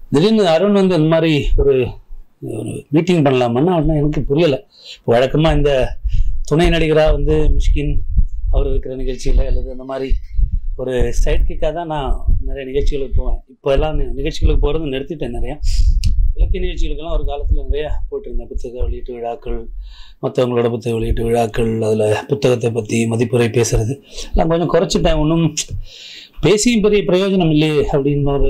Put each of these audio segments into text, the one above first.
திடீர்னு அருண் வந்து இந்த மாதிரி ஒரு ஒரு மீட்டிங் பண்ணலாமான்னா ஒன்றும் எனக்கு புரியலை வழக்கமாக இந்த துணை நடிகராக வந்து மிஷ்கின் அவர் இருக்கிற நிகழ்ச்சியில் அல்லது அந்த மாதிரி ஒரு சைட் கிக்காக தான் நான் நிறைய நிகழ்ச்சிகளுக்கு போவேன் இப்போ எல்லாம் நி- நிகழ்ச்சிகளுக்கு போகிறது நிறுத்திட்டேன் நிறையா இலக்கிய நிகழ்ச்சிகளுக்கெல்லாம் ஒரு காலத்தில் நிறையா போட்டிருந்தேன் புத்தக வெளியீட்டு விழாக்கள் மற்றவங்களோட புத்தக வெளியீட்டு விழாக்கள் அதில் புத்தகத்தை பற்றி மதிப்புரை பேசுறது எல்லாம் கொஞ்சம் குறைச்சிட்டேன் ஒன்றும் பேசியும் பெரிய பிரயோஜனம் இல்லையே அப்படின்னு ஒரு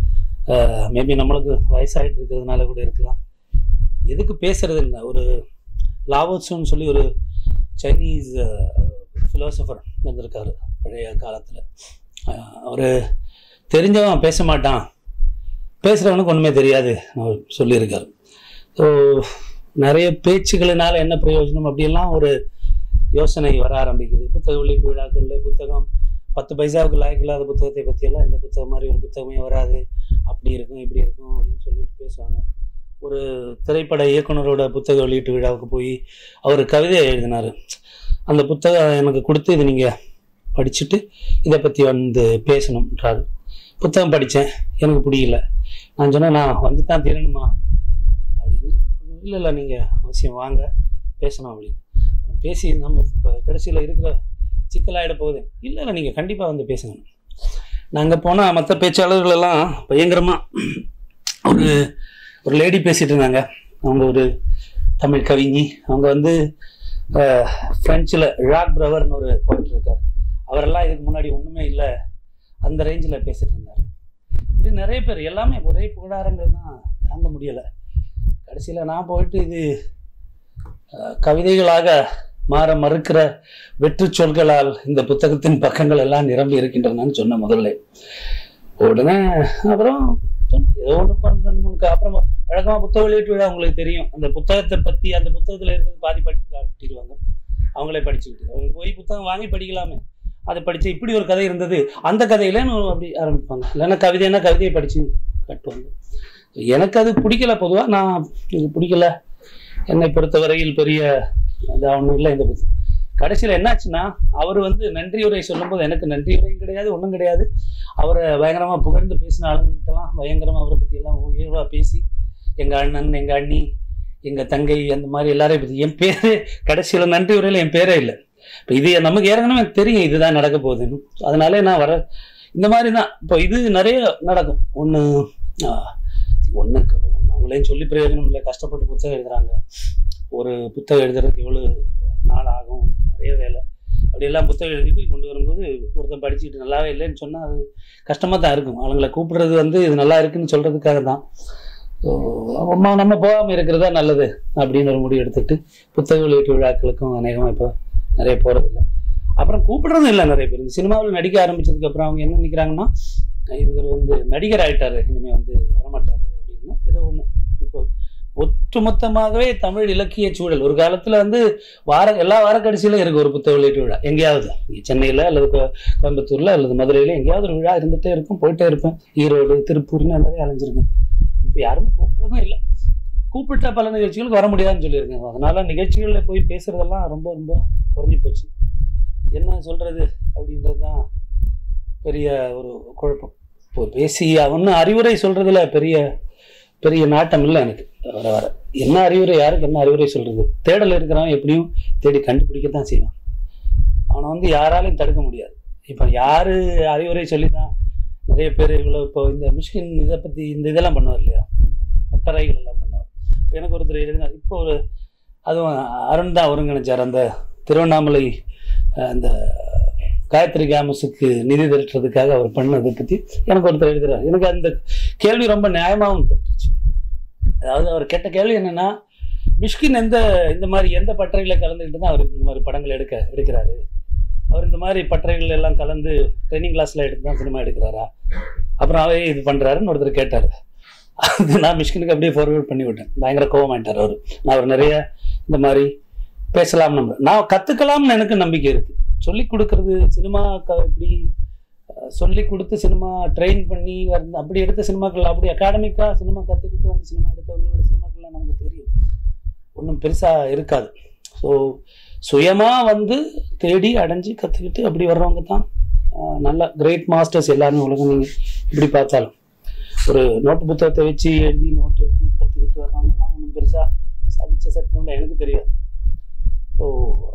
மேபி நம்மளுக்கு வயசாகிட்டு இருக்கிறதுனால கூட இருக்கலாம் எதுக்கு பேசுறது இல்லை ஒரு லாவோட்ஸுன்னு சொல்லி ஒரு சைனீஸ் ஃபிலோசபர் இருந்திருக்காரு பழைய காலத்தில் அவர் தெரிஞ்சவன் பேச மாட்டான் பேசுகிறவனுக்கு ஒன்றுமே தெரியாது அவர் சொல்லியிருக்காரு ஸோ நிறைய பேச்சுகளினால என்ன பிரயோஜனம் அப்படியெல்லாம் ஒரு யோசனை வர ஆரம்பிக்குது புத்தக வெளியீட்டு விழாக்களில் புத்தகம் பத்து பைசாவுக்கு லாய்க்கு இல்லாத புத்தகத்தை பற்றியெல்லாம் இந்த புத்தகம் மாதிரி ஒரு புத்தகமே வராது அப்படி இருக்கும் இப்படி இருக்கும் அப்படின்னு சொல்லிட்டு பேசுவாங்க ஒரு திரைப்பட இயக்குனரோட புத்தக வெளியீட்டு விழாவுக்கு போய் அவர் கவிதை எழுதினார் அந்த புத்தகம் எனக்கு கொடுத்து இதை நீங்கள் படிச்சுட்டு இதை பற்றி வந்து பேசணுன்றாரு புத்தகம் படித்தேன் எனக்கு பிடிக்கல நான் சொன்னேன் நான் வந்து தான் தீரணுமா அப்படின்னு இல்லை இல்லை நீங்கள் அவசியம் வாங்க பேசணும் அப்படின்னு அப்புறம் பேசி நம்ம இப்போ கடைசியில் இருக்கிற சிக்கலாயிட போகுது இல்லை இல்லை நீங்கள் கண்டிப்பாக வந்து பேசுங்க நாங்கள் போனால் மற்ற பேச்சாளர்கள் எல்லாம் பயங்கரமாக ஒரு ஒரு லேடி பேசிட்டு இருந்தாங்க அவங்க ஒரு தமிழ் கவிஞி அவங்க வந்து ஃப்ரெஞ்சில் ராக் பிரவர்னு ஒரு போயிட்டு இருக்கார் அவரெல்லாம் இதுக்கு முன்னாடி ஒன்றுமே இல்லை அந்த ரேஞ்சில் பேசிட்டு இருந்தார் இப்படி நிறைய பேர் எல்லாமே ஒரே புகழாரங்கள் தான் தாங்க முடியலை கடைசியில் நான் போயிட்டு இது அஹ், கவிதைகளாக மாற மறுக்கிற வெற்று சொற்களால் இந்த புத்தகத்தின் பக்கங்கள் எல்லாம் நிரம்பி இருக்கின்றனன்னு சொன்ன முதல்ல உடனே அப்புறம் சொன்னேன், ஏதோ ஒன்று குறைஞ்சு ரெண்டு மூணு க- அப்புறம் வழக்கமாக புத்தக வெளியீட்டு விழா உங்களுக்கு தெரியும் அந்த புத்தகத்தை பற்றி அந்த புத்தகத்தில் இருக்கிறது பாதி படித்து காட்டிடுவாங்க அவங்களே படிச்சுக்கிட்டு அவங்க போய் புத்தகம் வாங்கி படிக்கலாமே அதை படித்து இப்படி ஒரு கதை இருந்தது அந்த கதையிலன்னு அப்படி ஆரம்பிப்பாங்க இல்லைன்னா கவிதைன்னா கவிதையை படித்து கட்டுவாங்க எனக்கு அது பிடிக்கல பொதுவாக நான் இது பிடிக்கல என்னை பொறுத்தவரையில் பெரிய இதாக ஒன்றும் இல்லை இந்த புத்தகம் கடைசியில் என்னாச்சுன்னா அவர் வந்து நன்றியுரை சொல்லும்போது எனக்கு நன்றியுரையும் கிடையாது ஒன்றும் கிடையாது அவரை பயங்கரமாக புகழ்ந்து பேசின ஆளுங்கள்ட்டலாம் பயங்கரமாக அவரை பற்றி எல்லாம் உயர்வாக பேசி எங்கள் அண்ணன் எங்கள் அண்ணி எங்கள் தங்கை அந்த மாதிரி எல்லாரையும் பற்றி என் பேர் கடைசியில் நன்றி உரையில் என் பேரே இல்லை இப்போ இது நமக்கு ஏற்கனவே எனக்கு தெரியும் இதுதான் நடக்க போகுதுன்னு அதனாலே நான் வர இந்த மாதிரி தான் இப்போ இது நிறைய நடக்கும் ஒன்று ஒன்று அவங்களையும் சொல்லி பிரயோஜனம் இல்லை கஷ்டப்பட்டு புத்தகம் எழுதுறாங்க ஒரு புத்தகம் எழுதுறதுக்கு எவ்வளோ நாள் ஆகும் நிறைய வேலை அப்படியெல்லாம் புத்தகம் எழுதிட்டு கொண்டு வரும்போது ஒருத்தன் படிச்சுட்டு நல்லாவே இல்லைன்னு சொன்னால் அது கஷ்டமாக தான் இருக்கும் அவங்கள கூப்பிடுறது வந்து இது நல்லா இருக்குன்னு சொல்கிறதுக்காக தான் ஸோ அம்மா நம்ம போகாமல் இருக்கிறதா நல்லது அப்படின்னு ஒரு முடிவு எடுத்துட்டு புத்தக வெளியீட்டு விழாக்களுக்கும் அநேகமாக இப்போ நிறைய போகிறதில்ல அப்புறம் கூப்பிடுறதும் இல்லை நிறைய பேர் இந்த சினிமாவில் நடிக்க ஆரம்பிச்சதுக்கு அப்புறம் அவங்க என்ன நினைக்கிறாங்கன்னா இவர் வந்து நடிகர் ஆயிட்டாரு இனிமேல் வந்து வரமாட்டாரு அப்படின்னா ஏதோ ஒன்று இப்போ ஒட்டுமொத்தமாகவே தமிழ் இலக்கிய சூழல் ஒரு காலத்தில் வந்து வார எல்லா வார கடைசியிலும் இருக்கு ஒரு புத்தக வெளியீட்டு விழா எங்கேயாவது சென்னையில் அல்லது கோ- கோயம்புத்தூர்ல அல்லது மதுரையில் எங்கேயாவது ஒரு விழா இருந்துகிட்டே இருக்கும் போயிட்டே இருப்பேன் ஈரோடு திருப்பூர்னு நிறைய அலைஞ்சிருக்கேன் இப்போ யாருமே கூப்பிடுறதும் இல்லை கூப்பிட்ட பல நிகழ்ச்சிகளுக்கு வர முடியாதுன்னு சொல்லியிருக்காங்க அதனால நிகழ்ச்சிகளில் போய் பேசுறதெல்லாம் ரொம்ப ரொம்ப குறைஞ்சி போச்சு என்ன சொல்றது அப்படின்றது தான் பெரிய ஒரு குழப்பம் இப்போ பேசி ஒன்றும் அறிவுரை சொல்றதுல பெரிய பெரிய நாட்டம் இல்லை எனக்கு வர வர என்ன அறிவுரை யாருக்கு என்ன அறிவுரை சொல்றது தேடல் இருக்கிறவன் எப்படியும் தேடி கண்டுபிடிக்கத்தான் செய்வான் அவனை வந்து யாராலையும் தடுக்க முடியாது இப்போ யாரு அறிவுரை சொல்லி தான் நிறைய பேர் இவ்வளோ இப்போ இந்த மிஷ்கின் இதை பற்றி இந்த இதெல்லாம் பண்ணுவார் இல்லையா பட்டறைகள் எல்லாம் பண்ணுவார் இப்போ எனக்கு ஒருத்தர் எழுதினார் இப்போ ஒரு அதுவும் அருண் தான் ஒருங்கிணைச்சார் அந்த திருவண்ணாமலை அஹ், அந்த காயத்ரி கேமஸுக்கு நிதி திரட்டுறதுக்காக அவர் பண்ணதை பற்றி எனக்கு ஒருத்தர் எழுதுறாரு எனக்கு அந்த கேள்வி ரொம்ப நியாயமாகவும் பட்டுச்சு அதாவது அவர் கேட்ட கேள்வி என்னன்னா மிஷ்கின் எந்த இந்த மாதிரி எந்த பட்டறையில் கலந்துக்கிட்டு தான் அவர் இந்த மாதிரி படங்கள் எடுக்க எடுக்கிறாரு அவர் இந்த மாதிரி பட்டறைகள் எல்லாம் கலந்து ட்ரைனிங் கிளாஸில் எடுத்து தான் சினிமா எடுக்கிறாரா அப்புறம் அவரே இது பண்ணுறாருன்னு ஒருத்தர் கேட்டார் அது நான் மிஷ்கினுக்கு அப்படியே ஃபார்வர்ட் பண்ணி விட்டேன் பயங்கர கோவமாயிட்டார் அவர் நான் அவர் நிறைய இந்த மாதிரி பேசலாம் நம்ம நான் கற்றுக்கலாம்னு எனக்கு நம்பிக்கை இருக்குது சொல்லி கொடுக்கறது சினிமா க இப்படி அஹ், சொல்லி கொடுத்து சினிமா ட்ரெயின் பண்ணி வந்து அப்படி எடுத்த சினிமாக்கள் அப்படி அகாடமிக்காக சினிமா கற்றுக்கிட்டு அந்த சினிமா எடுத்தவங்களோட சினிமாக்கள்லாம் நமக்கு தெரியும் ஒன்றும் பெருசாக இருக்காது ஸோ சுயமாக வந்து தேடி அடைஞ்சு கற்றுக்கிட்டு அப்படி வர்றவங்க தான் அஹ், நல்ல கிரேட் மாஸ்டர்ஸ் எல்லாருமே உலகம் நீங்கள் இப்படி பார்த்தாலும் ஒரு நோட்டு புத்தகத்தை வச்சு எழுதி நோட் எழுதி கற்றுக்கிட்டு வர்றவங்கலாம் ஒன்றும் பெருசாக சாதிச்ச சட்டம்ல எனக்கு தெரியாது ஸோ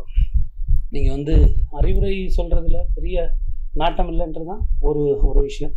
நீங்கள் வந்து அறிவுரை சொல்கிறதுல பெரிய நாட்டம் இல்லைன்றது தான் ஒரு ஒரு விஷயம்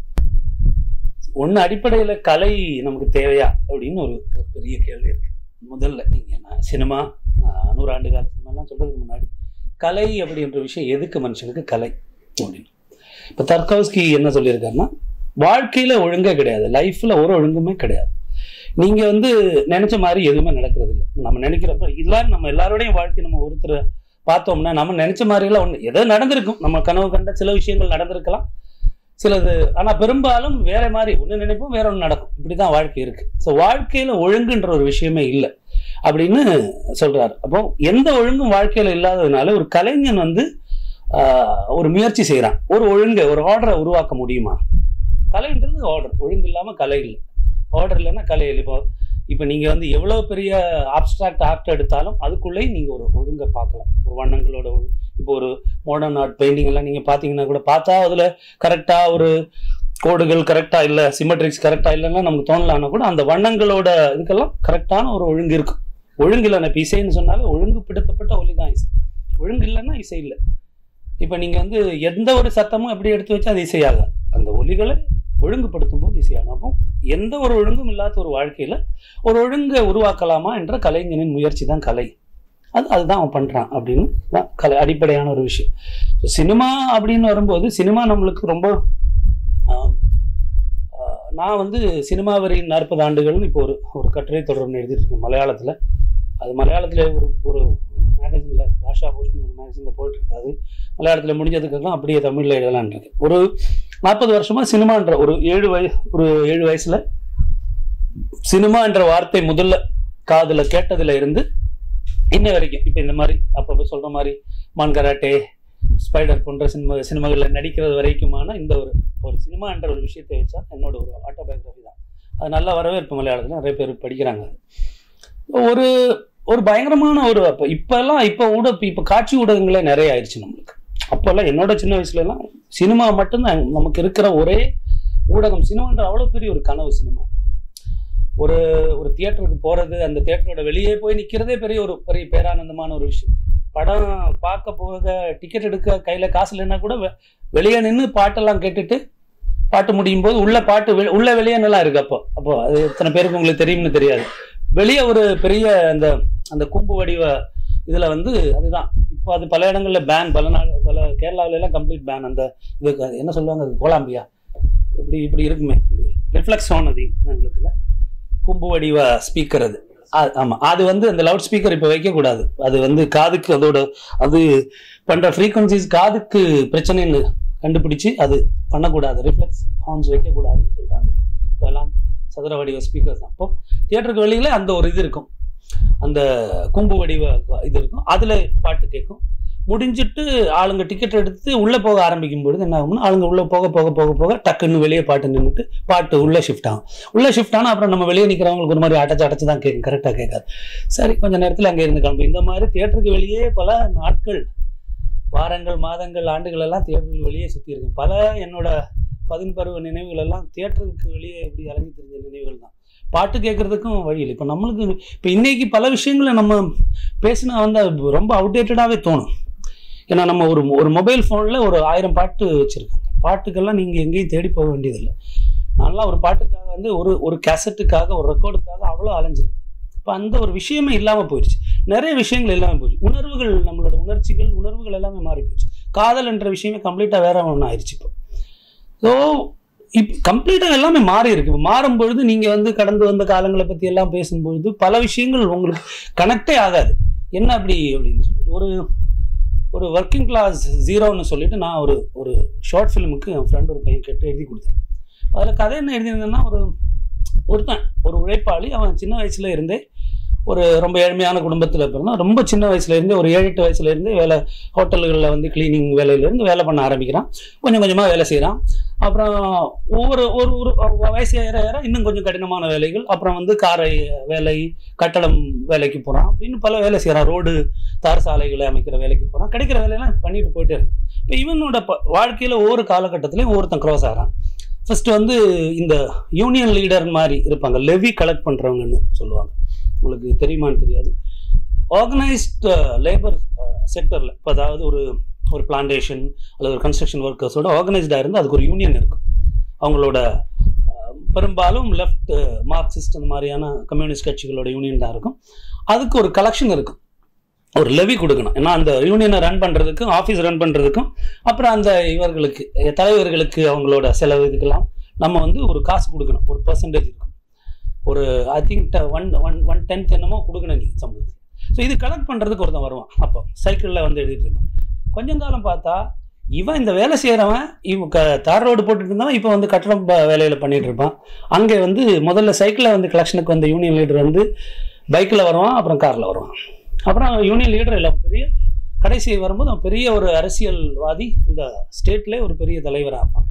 ஒன்று அடிப்படையில் கலை நமக்கு தேவையா அப்படின்னு ஒரு ஒரு பெரிய கேள்வி இருக்கு முதல்ல நீங்கள் நான் சினிமா ஆஹ், நூறாண்டு கால சினிமாலாம் சொல்கிறதுக்கு முன்னாடி கலை அப்படின்ற விஷயம் எதுக்கு மனுஷனுக்கு கலை அப்படின்னு இப்போ தர்கவுஸ்கி என்ன சொல்லியிருக்காருன்னா வாழ்க்கையில் ஒழுங்கே கிடையாது லைஃப்பில் ஒரு ஒழுங்குமே கிடையாது நீங்கள் வந்து நினச்ச மாதிரி எதுவுமே நடக்கிறது இல்லை நம்ம நினைக்கிறப்ப எல்லாரும் நம்ம எல்லாரோடையும் வாழ்க்கை நம்ம ஒருத்தர் பார்த்தோம்னா நம்ம நினைச்ச மாதிரிலாம் ஒன்று ஏதோ நடந்திருக்கும் நம்ம கனவு கண்ட சில விஷயங்கள் நடந்திருக்கலாம் சிலது ஆனால் பெரும்பாலும் வேற மாதிரி ஒன்று நினைப்போம் வேற ஒன்று நடக்கும் இப்படி தான் வாழ்க்கை இருக்கு ஸோ வாழ்க்கையில் ஒழுங்குன்ற ஒரு விஷயமே இல்லை அப்படின்னு சொல்றாரு அப்போ எந்த ஒழுங்கும் வாழ்க்கையில் இல்லாததுனால ஒரு கலைஞன் வந்து ஆஹ், ஒரு முயற்சி செய்கிறான் ஒரு ஒழுங்கை ஒரு ஆர்டரை உருவாக்க முடியுமா கலைன்றது ஆர்டர் ஒழுங்கு இல்லாமல் கலை இல்லை ஆர்டர் இல்லைன்னா கலை இல்லை இப்போ இப்போ நீங்கள் வந்து எவ்வளோ பெரிய ஆப்ஸ்ட்ராக்ட் ஆர்ட் எடுத்தாலும் அதுக்குள்ளேயும் நீங்கள் ஒரு ஒழுங்கை பார்க்கலாம் ஒரு வண்ணங்களோட ஒழு இப்போ ஒரு மாடர்ன் ஆர்ட் பெயிண்டிங் எல்லாம் நீங்கள் பார்த்தீங்கன்னா கூட பார்த்தா அதில் கரெக்டாக ஒரு கோடுகள் கரெக்டாக இல்லை சிமெட்ரிக்ஸ் கரெக்டாக இல்லைன்னா நமக்கு தோணலாம்னா கூட அந்த வண்ணங்களோட இதுக்கெல்லாம் கரெக்டான ஒரு ஒழுங்கு இருக்கும் ஒழுங்கு இல்லைன்னா இப்போ இசைன்னு சொன்னாலே ஒழுங்குபடுத்தப்பட்ட ஒலி தான் இசை ஒழுங்கு இல்லைன்னா இசை இல்லை இப்போ நீங்கள் வந்து எந்த ஒரு சத்தமும் எப்படி எடுத்து வச்சா அது இசையாகும் அந்த ஒலிகளை ஒழுங்குபடுத்தும் போது இசையாகும் அப்போ எந்த ஒரு ஒழுங்கும் இல்லாத ஒரு வாழ்க்கையில் ஒரு ஒழுங்கை உருவாக்கலாமா என்ற கலைஞனின் முயற்சி தான் கலை அது அதுதான் அவன் பண்ணுறான் அப்படின்னு தான் கலை அடிப்படையான ஒரு விஷயம் ஸோ சினிமா அப்படின்னு வரும்போது சினிமா நம்மளுக்கு ரொம்ப ஆம், ஆஹ், நான் வந்து சினிமாவரின் நாற்பது ஆண்டுகள்னு இப்போ ஒரு ஒரு கட்டுரை தொடர்ந்து எழுதியிருக்கேன் மலையாளத்தில் அது மலையாளத்தில் ஒரு ஒரு மேகசினில் பாஷா பூஷன் ஒரு மேகசினில் போயிட்டுருக்காது மலையாளத்தில் முடிஞ்சதுக்கப்புறம் அப்படியே தமிழில் எழுதலான் இருக்கு ஒரு நாற்பது வருஷமாக சினிமான்ற ஒரு ஏழு வய ஒரு ஏழு வயசில் சினிமா என்ற வார்த்தை முதல்ல காதுல கேட்டதுல இருந்து இன்ன வரைக்கும் இப்போ இந்த மாதிரி அப்பப்போ சொல்ற மாதிரி மான் கராட்டே ஸ்பைடர் போன்ற சினிமா சினிமாகளில் நடிக்கிறது வரைக்குமான இந்த ஒரு ஒரு சினிமா என்ற ஒரு விஷயத்தை வச்சா என்னோட ஒரு ஆட்டோபயோகிராஃபி தான் அது நல்ல வரவேற்பு மலையாளத்தில் நிறைய பேர் படிக்கிறாங்க அது. ஒரு ஒரு பயங்கரமான ஒரு அப்போ இப்போல்லாம் இப்போ ஊட இப்போ காட்சி ஊடகங்களே நிறைய ஆயிடுச்சு நம்மளுக்கு அப்போல்லாம் என்னோட சின்ன வயசுலலாம் சினிமா மட்டும்தான் நமக்கு இருக்கிற ஒரே ஊடகம் சினிமான்ற அவ்வளோ பெரிய ஒரு கனவு சினிமா ஒரு ஒரு தியேட்டருக்கு போகிறது அந்த தியேட்டரோட வெளியே போய் நிற்கிறதே பெரிய ஒரு பெரிய பேரானந்தமான ஒரு விஷயம் படம் பார்க்க போக டிக்கெட் எடுக்க கையில் காசு இல்லைன்னா கூட வெ- வெளியே நின்று பாட்டெல்லாம் கேட்டுட்டு பாட்டு முடியும் போது உள்ள பாட்டு வெ- உள்ள வெளியே நல்லா இருக்கு அப்போ அப்போ அது எத்தனை பேருக்கு உங்களுக்கு தெரியும்னு தெரியாது வெளியே ஒரு பெரிய அந்த அந்த கும்பு வடிவ இதில் வந்து அதுதான் இப்போ அது பல இடங்களில் பேன் பல நாள் பல கேரளாவுல எல்லாம் கம்ப்ளீட் பேன் அந்த இதுக்கு அது என்ன சொல்லுவாங்க அது கோலாம்பியா இப்படி இப்படி இருக்குமே இப்படி ரிஃப்ளெக்ஸ் ஆனது ஆங்கிலத்தில் கும்பு வடிவ ஸ்பீக்கர் அது ஆ- ஆமா அது வந்து அந்த லவுட் ஸ்பீக்கர் இப்போ வைக்கக்கூடாது அது வந்து காதுக்கு அதோட அது பண்ற ஃப்ரீக்வன்சிஸ் காதுக்கு பிரச்சனைன்னு கண்டுபிடிச்சு அது பண்ணக்கூடாது ரிஃப்ளெக்ஸ் ஹார்ன்ஸ் வைக்கக்கூடாதுன்னு சொல்றாங்க இப்போ எல்லாம் சதுர வடிவ ஸ்பீக்கர்ஸ் தான் அப்போ தியேட்டருக்கு வெளியில அந்த ஒரு இது இருக்கும் அந்த கும்பு வடிவ இது இருக்கும் அதுல பாட்டு கேட்கும் முடிஞ்சிட்டு ஆளுங்க டிக்கெட் எடுத்து உள்ள போக ஆரம்பிக்கும் பொழுது என்ன ஆகும்னா ஆளுங்க உள்ள போக போக போக போக டக்குன்னு வெளியே பாட்டு நின்றுட்டு பாட்டு உள்ள ஷிஃப்ட் ஆகும் உள்ள ஷிஃப்ட் ஆனால் அப்புறம் நம்ம வெளியே நிற்கிறவங்களுக்கு ஒரு மாதிரி அடைச்சு அடைச்சு தான் கேட்கும் கரெக்டாக கேட்காது சரி கொஞ்ச நேரத்தில் அங்கே இருந்து கிளம்பு இந்த மாதிரி தியேட்டருக்கு வெளியே பல நாட்கள் வாரங்கள் மாதங்கள் ஆண்டுகள் எல்லாம் தியேட்டருக்கு வெளியே சுற்றி இருக்கேன் பல என்னோட பதின் பருவ நினைவுகள் எல்லாம் தியேட்டருக்கு வெளியே எப்படி அலைஞ்சு தெரிஞ்ச நினைவுகள் தான் பாட்டு கேட்கறதுக்கும் வழி இல்லை இப்போ நம்மளுக்கு இப்போ இன்னைக்கு பல விஷயங்களை நம்ம பேசினா வந்து அது ரொம்ப அவுடேட்டடாகவே தோணும் ஏன்னா நம்ம ஒரு ஒரு மொபைல் ஃபோனில் ஒரு ஆயிரம் பாட்டு வச்சுருக்காங்க பாட்டுக்கெல்லாம் நீங்கள் எங்கேயும் தேடி போக வேண்டியதில்லை நான்லாம் ஒரு பாட்டுக்காக வந்து ஒரு ஒரு கேசட்டுக்காக ஒரு ரெக்கார்டுக்காக அவ்வளோ அலைஞ்சிருக்கேன் இப்போ அந்த ஒரு விஷயமே இல்லாமல் போயிடுச்சு நிறைய விஷயங்கள் இல்லாமல் போயிடுச்சு உணர்வுகள் நம்மளோட உணர்ச்சிகள் உணர்வுகள் எல்லாமே மாறி போச்சு காதல் என்ற விஷயமே கம்ப்ளீட்டாக வேற ஒன்று ஆயிடுச்சு இப்போ ஸோ இப்போ கம்ப்ளீட்டாக எல்லாமே மாறி இருக்கு இப்போ மாறும்பொழுது நீங்கள் வந்து கடந்து வந்த காலங்களை பற்றி எல்லாம் பேசும்பொழுது பல விஷயங்கள் உங்களுக்கு கனெக்டே ஆகாது என்ன அப்படி அப்படின்னு சொல்லிட்டு ஒரு ஒரு ஒர்க்கிங் கிளாஸ் ஜீரோன்னு சொல்லிட்டு நான் ஒரு ஒரு ஷார்ட் ஃபிலிமுக்கு என் ஃப்ரெண்ட் ஒரு பையன் கேட்டு எழுதி கொடுத்தேன் அதில் கதை என்ன எழுதியிருந்தேன்னா ஒரு ஒருத்தன் ஒரு உழைப்பாளி அவன் சின்ன வயசுல இருந்தே ஒரு ரொம்ப ஏழ்மையான குடும்பத்தில் பிறந்தான் ரொம்ப சின்ன வயசுல இருந்தே ஒரு ஏழு எட்டு வயசுல இருந்தே வேலை ஹோட்டல்களில் வந்து கிளீனிங் வேலையிலேருந்து வேலை பண்ண ஆரம்பிக்கிறான் கொஞ்சம் கொஞ்சமாக வேலை செய்கிறான் அப்புறம் ஒவ்வொரு ஒரு ஒரு ஒரு வயசு ஏற ஏற இன்னும் கொஞ்சம் கடினமான வேலைகள் அப்புறம் வந்து காரை வேலை கட்டடம் வேலைக்கு போகிறான் அப்படின்னு பல வேலை செய்கிறான் ரோடு தார் சாலைகளை அமைக்கிற வேலைக்கு போகிறான் கிடைக்கிற வேலையெல்லாம் பண்ணிட்டு போயிட்டே இருக்கு இப்போ இவனோட ப வாழ்க்கையில் ஒவ்வொரு காலகட்டத்திலையும் ஒவ்வொருத்தன் க்ரோஸ் ஆகிறான் ஃபர்ஸ்ட் வந்து இந்த யூனியன் லீடர் மாதிரி இருப்பாங்க லெவி கலெக்ட் பண்ணுறவங்கன்னு சொல்லுவாங்க உங்களுக்கு தெரியுமான்னு தெரியாது ஆர்கனைஸ்ட் லேபர் செக்டரில் இப்போ அதாவது ஒரு ஒரு பிளான்டேஷன் அல்லது ஒரு கன்ஸ்ட்ரக்ஷன் ஒர்க்கர்ஸோட ஆர்கனைஸ்டாக இருந்து அதுக்கு ஒரு யூனியன் இருக்கும் அவங்களோட அஹ், பெரும்பாலும் லெஃப்ட் மார்க்சிஸ்ட் அந்த மாதிரியான கம்யூனிஸ்ட் கட்சிகளோட யூனியன் தான் இருக்கும் அதுக்கு ஒரு கலெக்ஷன் இருக்கும் ஒரு லெவி கொடுக்கணும் ஏன்னா அந்த யூனியனை ரன் பண்ணுறதுக்கும் ஆஃபீஸ் ரன் பண்ணுறதுக்கும் அப்புறம் அந்த இவர்களுக்கு அஹ், தலைவர்களுக்கு அவங்களோட செலவு இதுக்கெல்லாம் நம்ம வந்து ஒரு காசு கொடுக்கணும் ஒரு பர்சன்டேஜ் இருக்கும் ஒரு I think one one one tenth என்னமோ கொடுக்கணும் நீங்கள் சம்பளத்துக்கு ஸோ இது கலெக்ட் பண்ணுறதுக்கு ஒருத்தன் வருவான் அப்போ சைக்கிளில் வந்து எழுதிட்டு இருப்பான் கொஞ்சம் காலம் பார்த்தா இவன் இந்த வேலை செய்கிறவன் இவன் க தார் ரோடு போட்டுட்டு இருந்தவன் இப்போ வந்து கட்டடம் ப- வேலையில பண்ணிட்டு இருப்பான் அங்கே வந்து முதல்ல சைக்கிளில் வந்து கலெக்ஷனுக்கு வந்த யூனியன் லீடர் வந்து பைக்கில் வருவான் அப்புறம் காரில் வருவான் அப்புறம் யூனியன் லீடர் இல்லை பெரிய கடைசி வரும்போது அவன் பெரிய ஒரு அரசியல்வாதி இந்த ஸ்டேட்லேயே ஒரு பெரிய தலைவராக இருப்பான்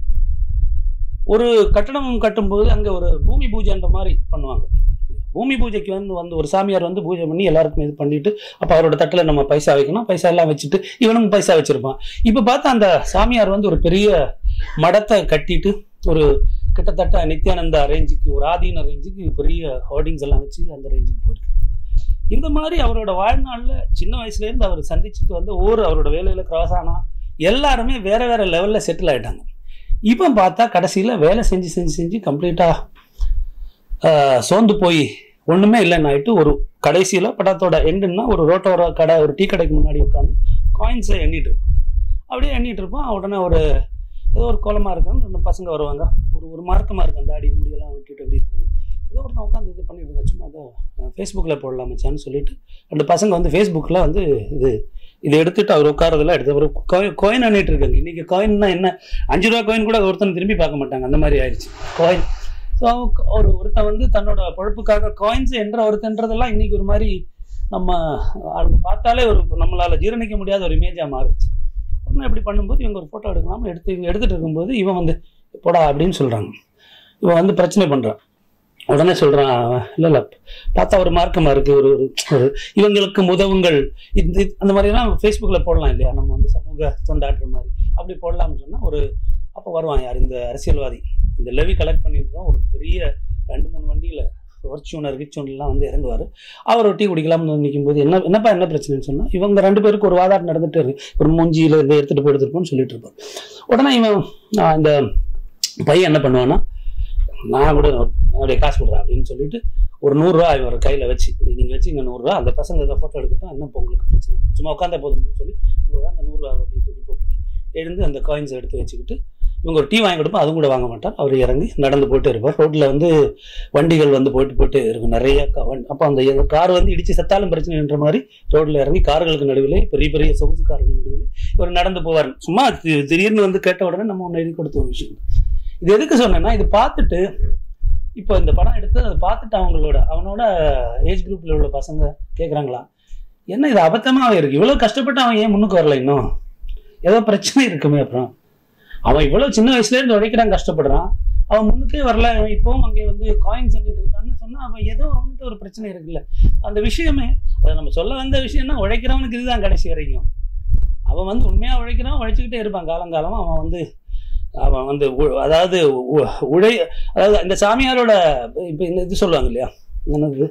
ஒரு கட்டடம் கட்டும்போது அங்கே ஒரு பூமி பூஜைன்ற மாதிரி பண்ணுவாங்க பூமி பூஜைக்கு வந்து வந்து ஒரு சாமியார் வந்து பூஜை பண்ணி எல்லாருக்கும் இது பண்ணிட்டு அப்போ அவரோட தட்டில் நம்ம பைசா வைக்கணும் பைசா எல்லாம் வச்சுட்டு இவனும் பைசா வச்சிருப்பான் இப்போ பார்த்தா அந்த சாமியார் வந்து ஒரு பெரிய மடத்தை கட்டிட்டு ஒரு கிட்டத்தட்ட நித்யானந்தா ரேஞ்சுக்கு ஒரு ஆதீன ரேஞ்சுக்கு பெரிய ஹோர்டிங்ஸ் எல்லாம் வச்சு அந்த ரேஞ்சுக்கு போயிருக்கு இந்த மாதிரி அவரோட வாழ்நாளில் சின்ன வயசுலேருந்து அவர் சந்திச்சுட்டு வந்து ஒவ்வொரு அவரோட வேலையில் கிராஸ் ஆனா எல்லாருமே வேற வேற லெவலில் செட்டில் ஆயிட்டாங்க இப்போ பார்த்தா கடைசியில் வேலை செஞ்சு செஞ்சு செஞ்சு கம்ப்ளீட்டாக சோர்ந்து போய் ஒன்றுமே இல்லைன்னு ஆயிட்டு ஒரு கடைசியில் படத்தோட எண்டுன்னா ஒரு ரோட்டோர கடை ஒரு டீ கடைக்கு முன்னாடி உட்காந்து காயின்ஸை எண்ணிட்டு இருப்பான் அப்படியே எண்ணிட்டு இருப்பான் உடனே ஒரு ஏதோ ஒரு கோலமாக இருக்கான்னு ரெண்டு பசங்க வருவாங்க ஒரு ஒரு மார்க்கமாக இருக்கும் தாடி முடியெல்லாம் விட்டுட்டு அப்படி இருக்காங்க ஏதோ ஒருத்தன் உட்காந்து இது பண்ணிட்டு இருந்தா சும்மா அதை ஃபேஸ்புக்கில் போடலாம் மச்சான்னு சொல்லிட்டு ரெண்டு பசங்க வந்து ஃபேஸ்புக்கில் வந்து இது இதை எடுத்துட்டு அவர் உட்காரதெல்லாம் எடுத்து ஒரு கோயின் அண்ணிட்டு இருக்காங்க இன்னைக்கு காயின்னா என்ன அஞ்சு ரூபா காயின் கூட ஒருத்தன் திரும்பி பார்க்க மாட்டாங்க அந்த மாதிரி ஆயிடுச்சு காயின் ஸோ ஒரு ஒருத்தன் வந்து தன்னோட பொழப்புக்காக காயின்ஸ் என்ற ஒருத்தன்றதெல்லாம் இன்னைக்கு ஒரு மாதிரி நம்ம அது பார்த்தாலே ஒரு நம்மளால ஜீரணிக்க முடியாத ஒரு இமேஜாக மாறுச்சு உடனே இப்படி பண்ணும்போது இவங்க ஒரு ஃபோட்டோ எடுக்கலாம் எடுத்து இவங்க எடுத்துட்டு இருக்கும்போது இவன் வந்து போடா அப்படின்னு சொல்றாங்க இவன் வந்து பிரச்சனை பண்றான் உடனே சொல்றான் இல்லை இல்லை பார்த்தா ஒரு மார்க்கமாக இருக்கு ஒரு ஒரு ஒரு இவங்களுக்கு உதவுங்கள் இந்த இது- அந்த மாதிரிலாம் ஃபேஸ்புக்கில் போடலாம் இல்லையா நம்ம வந்து சமூக தொண்டாற்றுற மாதிரி அப்படி போடலாம்னு சொன்னால் ஒரு அப்போ வருவான் யார் இந்த அரசியல்வாதி இந்த லெவி கலெக்ட் பண்ணிட்டு தான் ஒரு பெரிய ரெண்டு மூணு வண்டியில் ஒர்ச்சூனர் கிச்சூனர்லாம் வந்து இறங்குவார் அவர் ஒரு டீ குடிக்கலாம்னு நிற்கும் போது என்ன என்னப்பா என்ன பிரச்சனைன்னு சொன்னால் இவங்க ரெண்டு பேருக்கு ஒரு வாதாட்டம் நடந்துட்டு இருக்கு ஒரு மூஞ்சியில் இதை எடுத்துகிட்டு போய் எடுத்துருப்போம்னு சொல்லிட்டு இருப்பார் உடனே இவன் ஆஹ், இந்த பையன் என்ன பண்ணுவான்னா நான் கூட அப்படியே காசு கொடுறேன் அப்படின்னு சொல்லிட்டு ஒரு நூறுரூவா இவர் கையில் வச்சு இப்படி நீங்கள் வச்சு இங்கே நூறுரூவா அந்த பசங்க இதை ஃபோட்டோ எடுக்கட்டும் என்ன இப்போ உங்களுக்கு பிரச்சனை சும்மா உட்காந்தா போதும்னு சொல்லி நூறுரூவா அந்த நூறுரூவா அவர் அப்படியே தூக்கி போட்டுட்டு எழுந்து அந்த காயின்ஸை எடுத்து வச்சுக்கிட்டு இவங்க ஒரு டீ வாங்கி கொடுப்போம் அதுவும் கூட வாங்க மாட்டார் அவர் இறங்கி நடந்து போயிட்டு இருப்பார் ரோட்டில் வந்து வண்டிகள் வந்து போயிட்டு போயிட்டு இருக்கும் நிறைய அப்போ அந்த கார் வந்து இடிச்சு செத்தாலும் பிரச்சனைன்ற மாதிரி ரோட்டில் இறங்கி கார்களுக்கு நடுவில் பெரிய பெரிய சொகுசு கார்கள் நடுவில் இவர் நடந்து போவார் சும்மா தி- திடீர்னு வந்து கேட்ட உடனே நம்ம ஒன்று எழுதி கொடுத்த ஒரு விஷயம் இது எதுக்கு சொன்னேன்னா இது பார்த்துட்டு இப்போ இந்த படம் எடுத்து அதை பார்த்துட்டு அவங்களோட அவனோட ஏஜ் குரூப்ல உள்ள பசங்க கேட்குறாங்களா என்ன இது அபத்தமாக இருக்கு இவ்வளோ கஷ்டப்பட்டு அவன் ஏன் முன்னுக்கு வரல இன்னும் ஏதோ பிரச்சனை இருக்குமே அப்புறம் அவன் இவ்வளோ சின்ன வயசுல இருந்து உழைக்கிறான் கஷ்டப்படுறான் அவன் முன்னுக்கே வரல அவன் இப்போவும் அங்கே வந்து காயின் சொல்லிட்டு இருக்கான்னு சொன்னா அவன் ஏதோ அவன்கிட்ட ஒரு பிரச்சனை இருக்குல்ல அந்த விஷயமே அதை நம்ம சொல்ல வந்த விஷயம்னா உழைக்கிறவனுக்கு இதுதான் கடைசி வரைக்கும் அவன் வந்து உண்மையா உழைக்கிறான் உழைச்சிக்கிட்டே இருப்பான் காலங்காலமா அவன் வந்து அவன் வந்து உ- அதாவது உ- உழை அதாவது இந்த சாமியாரோட இப்போ இந்த இது சொல்லுவாங்க இல்லையா என்னது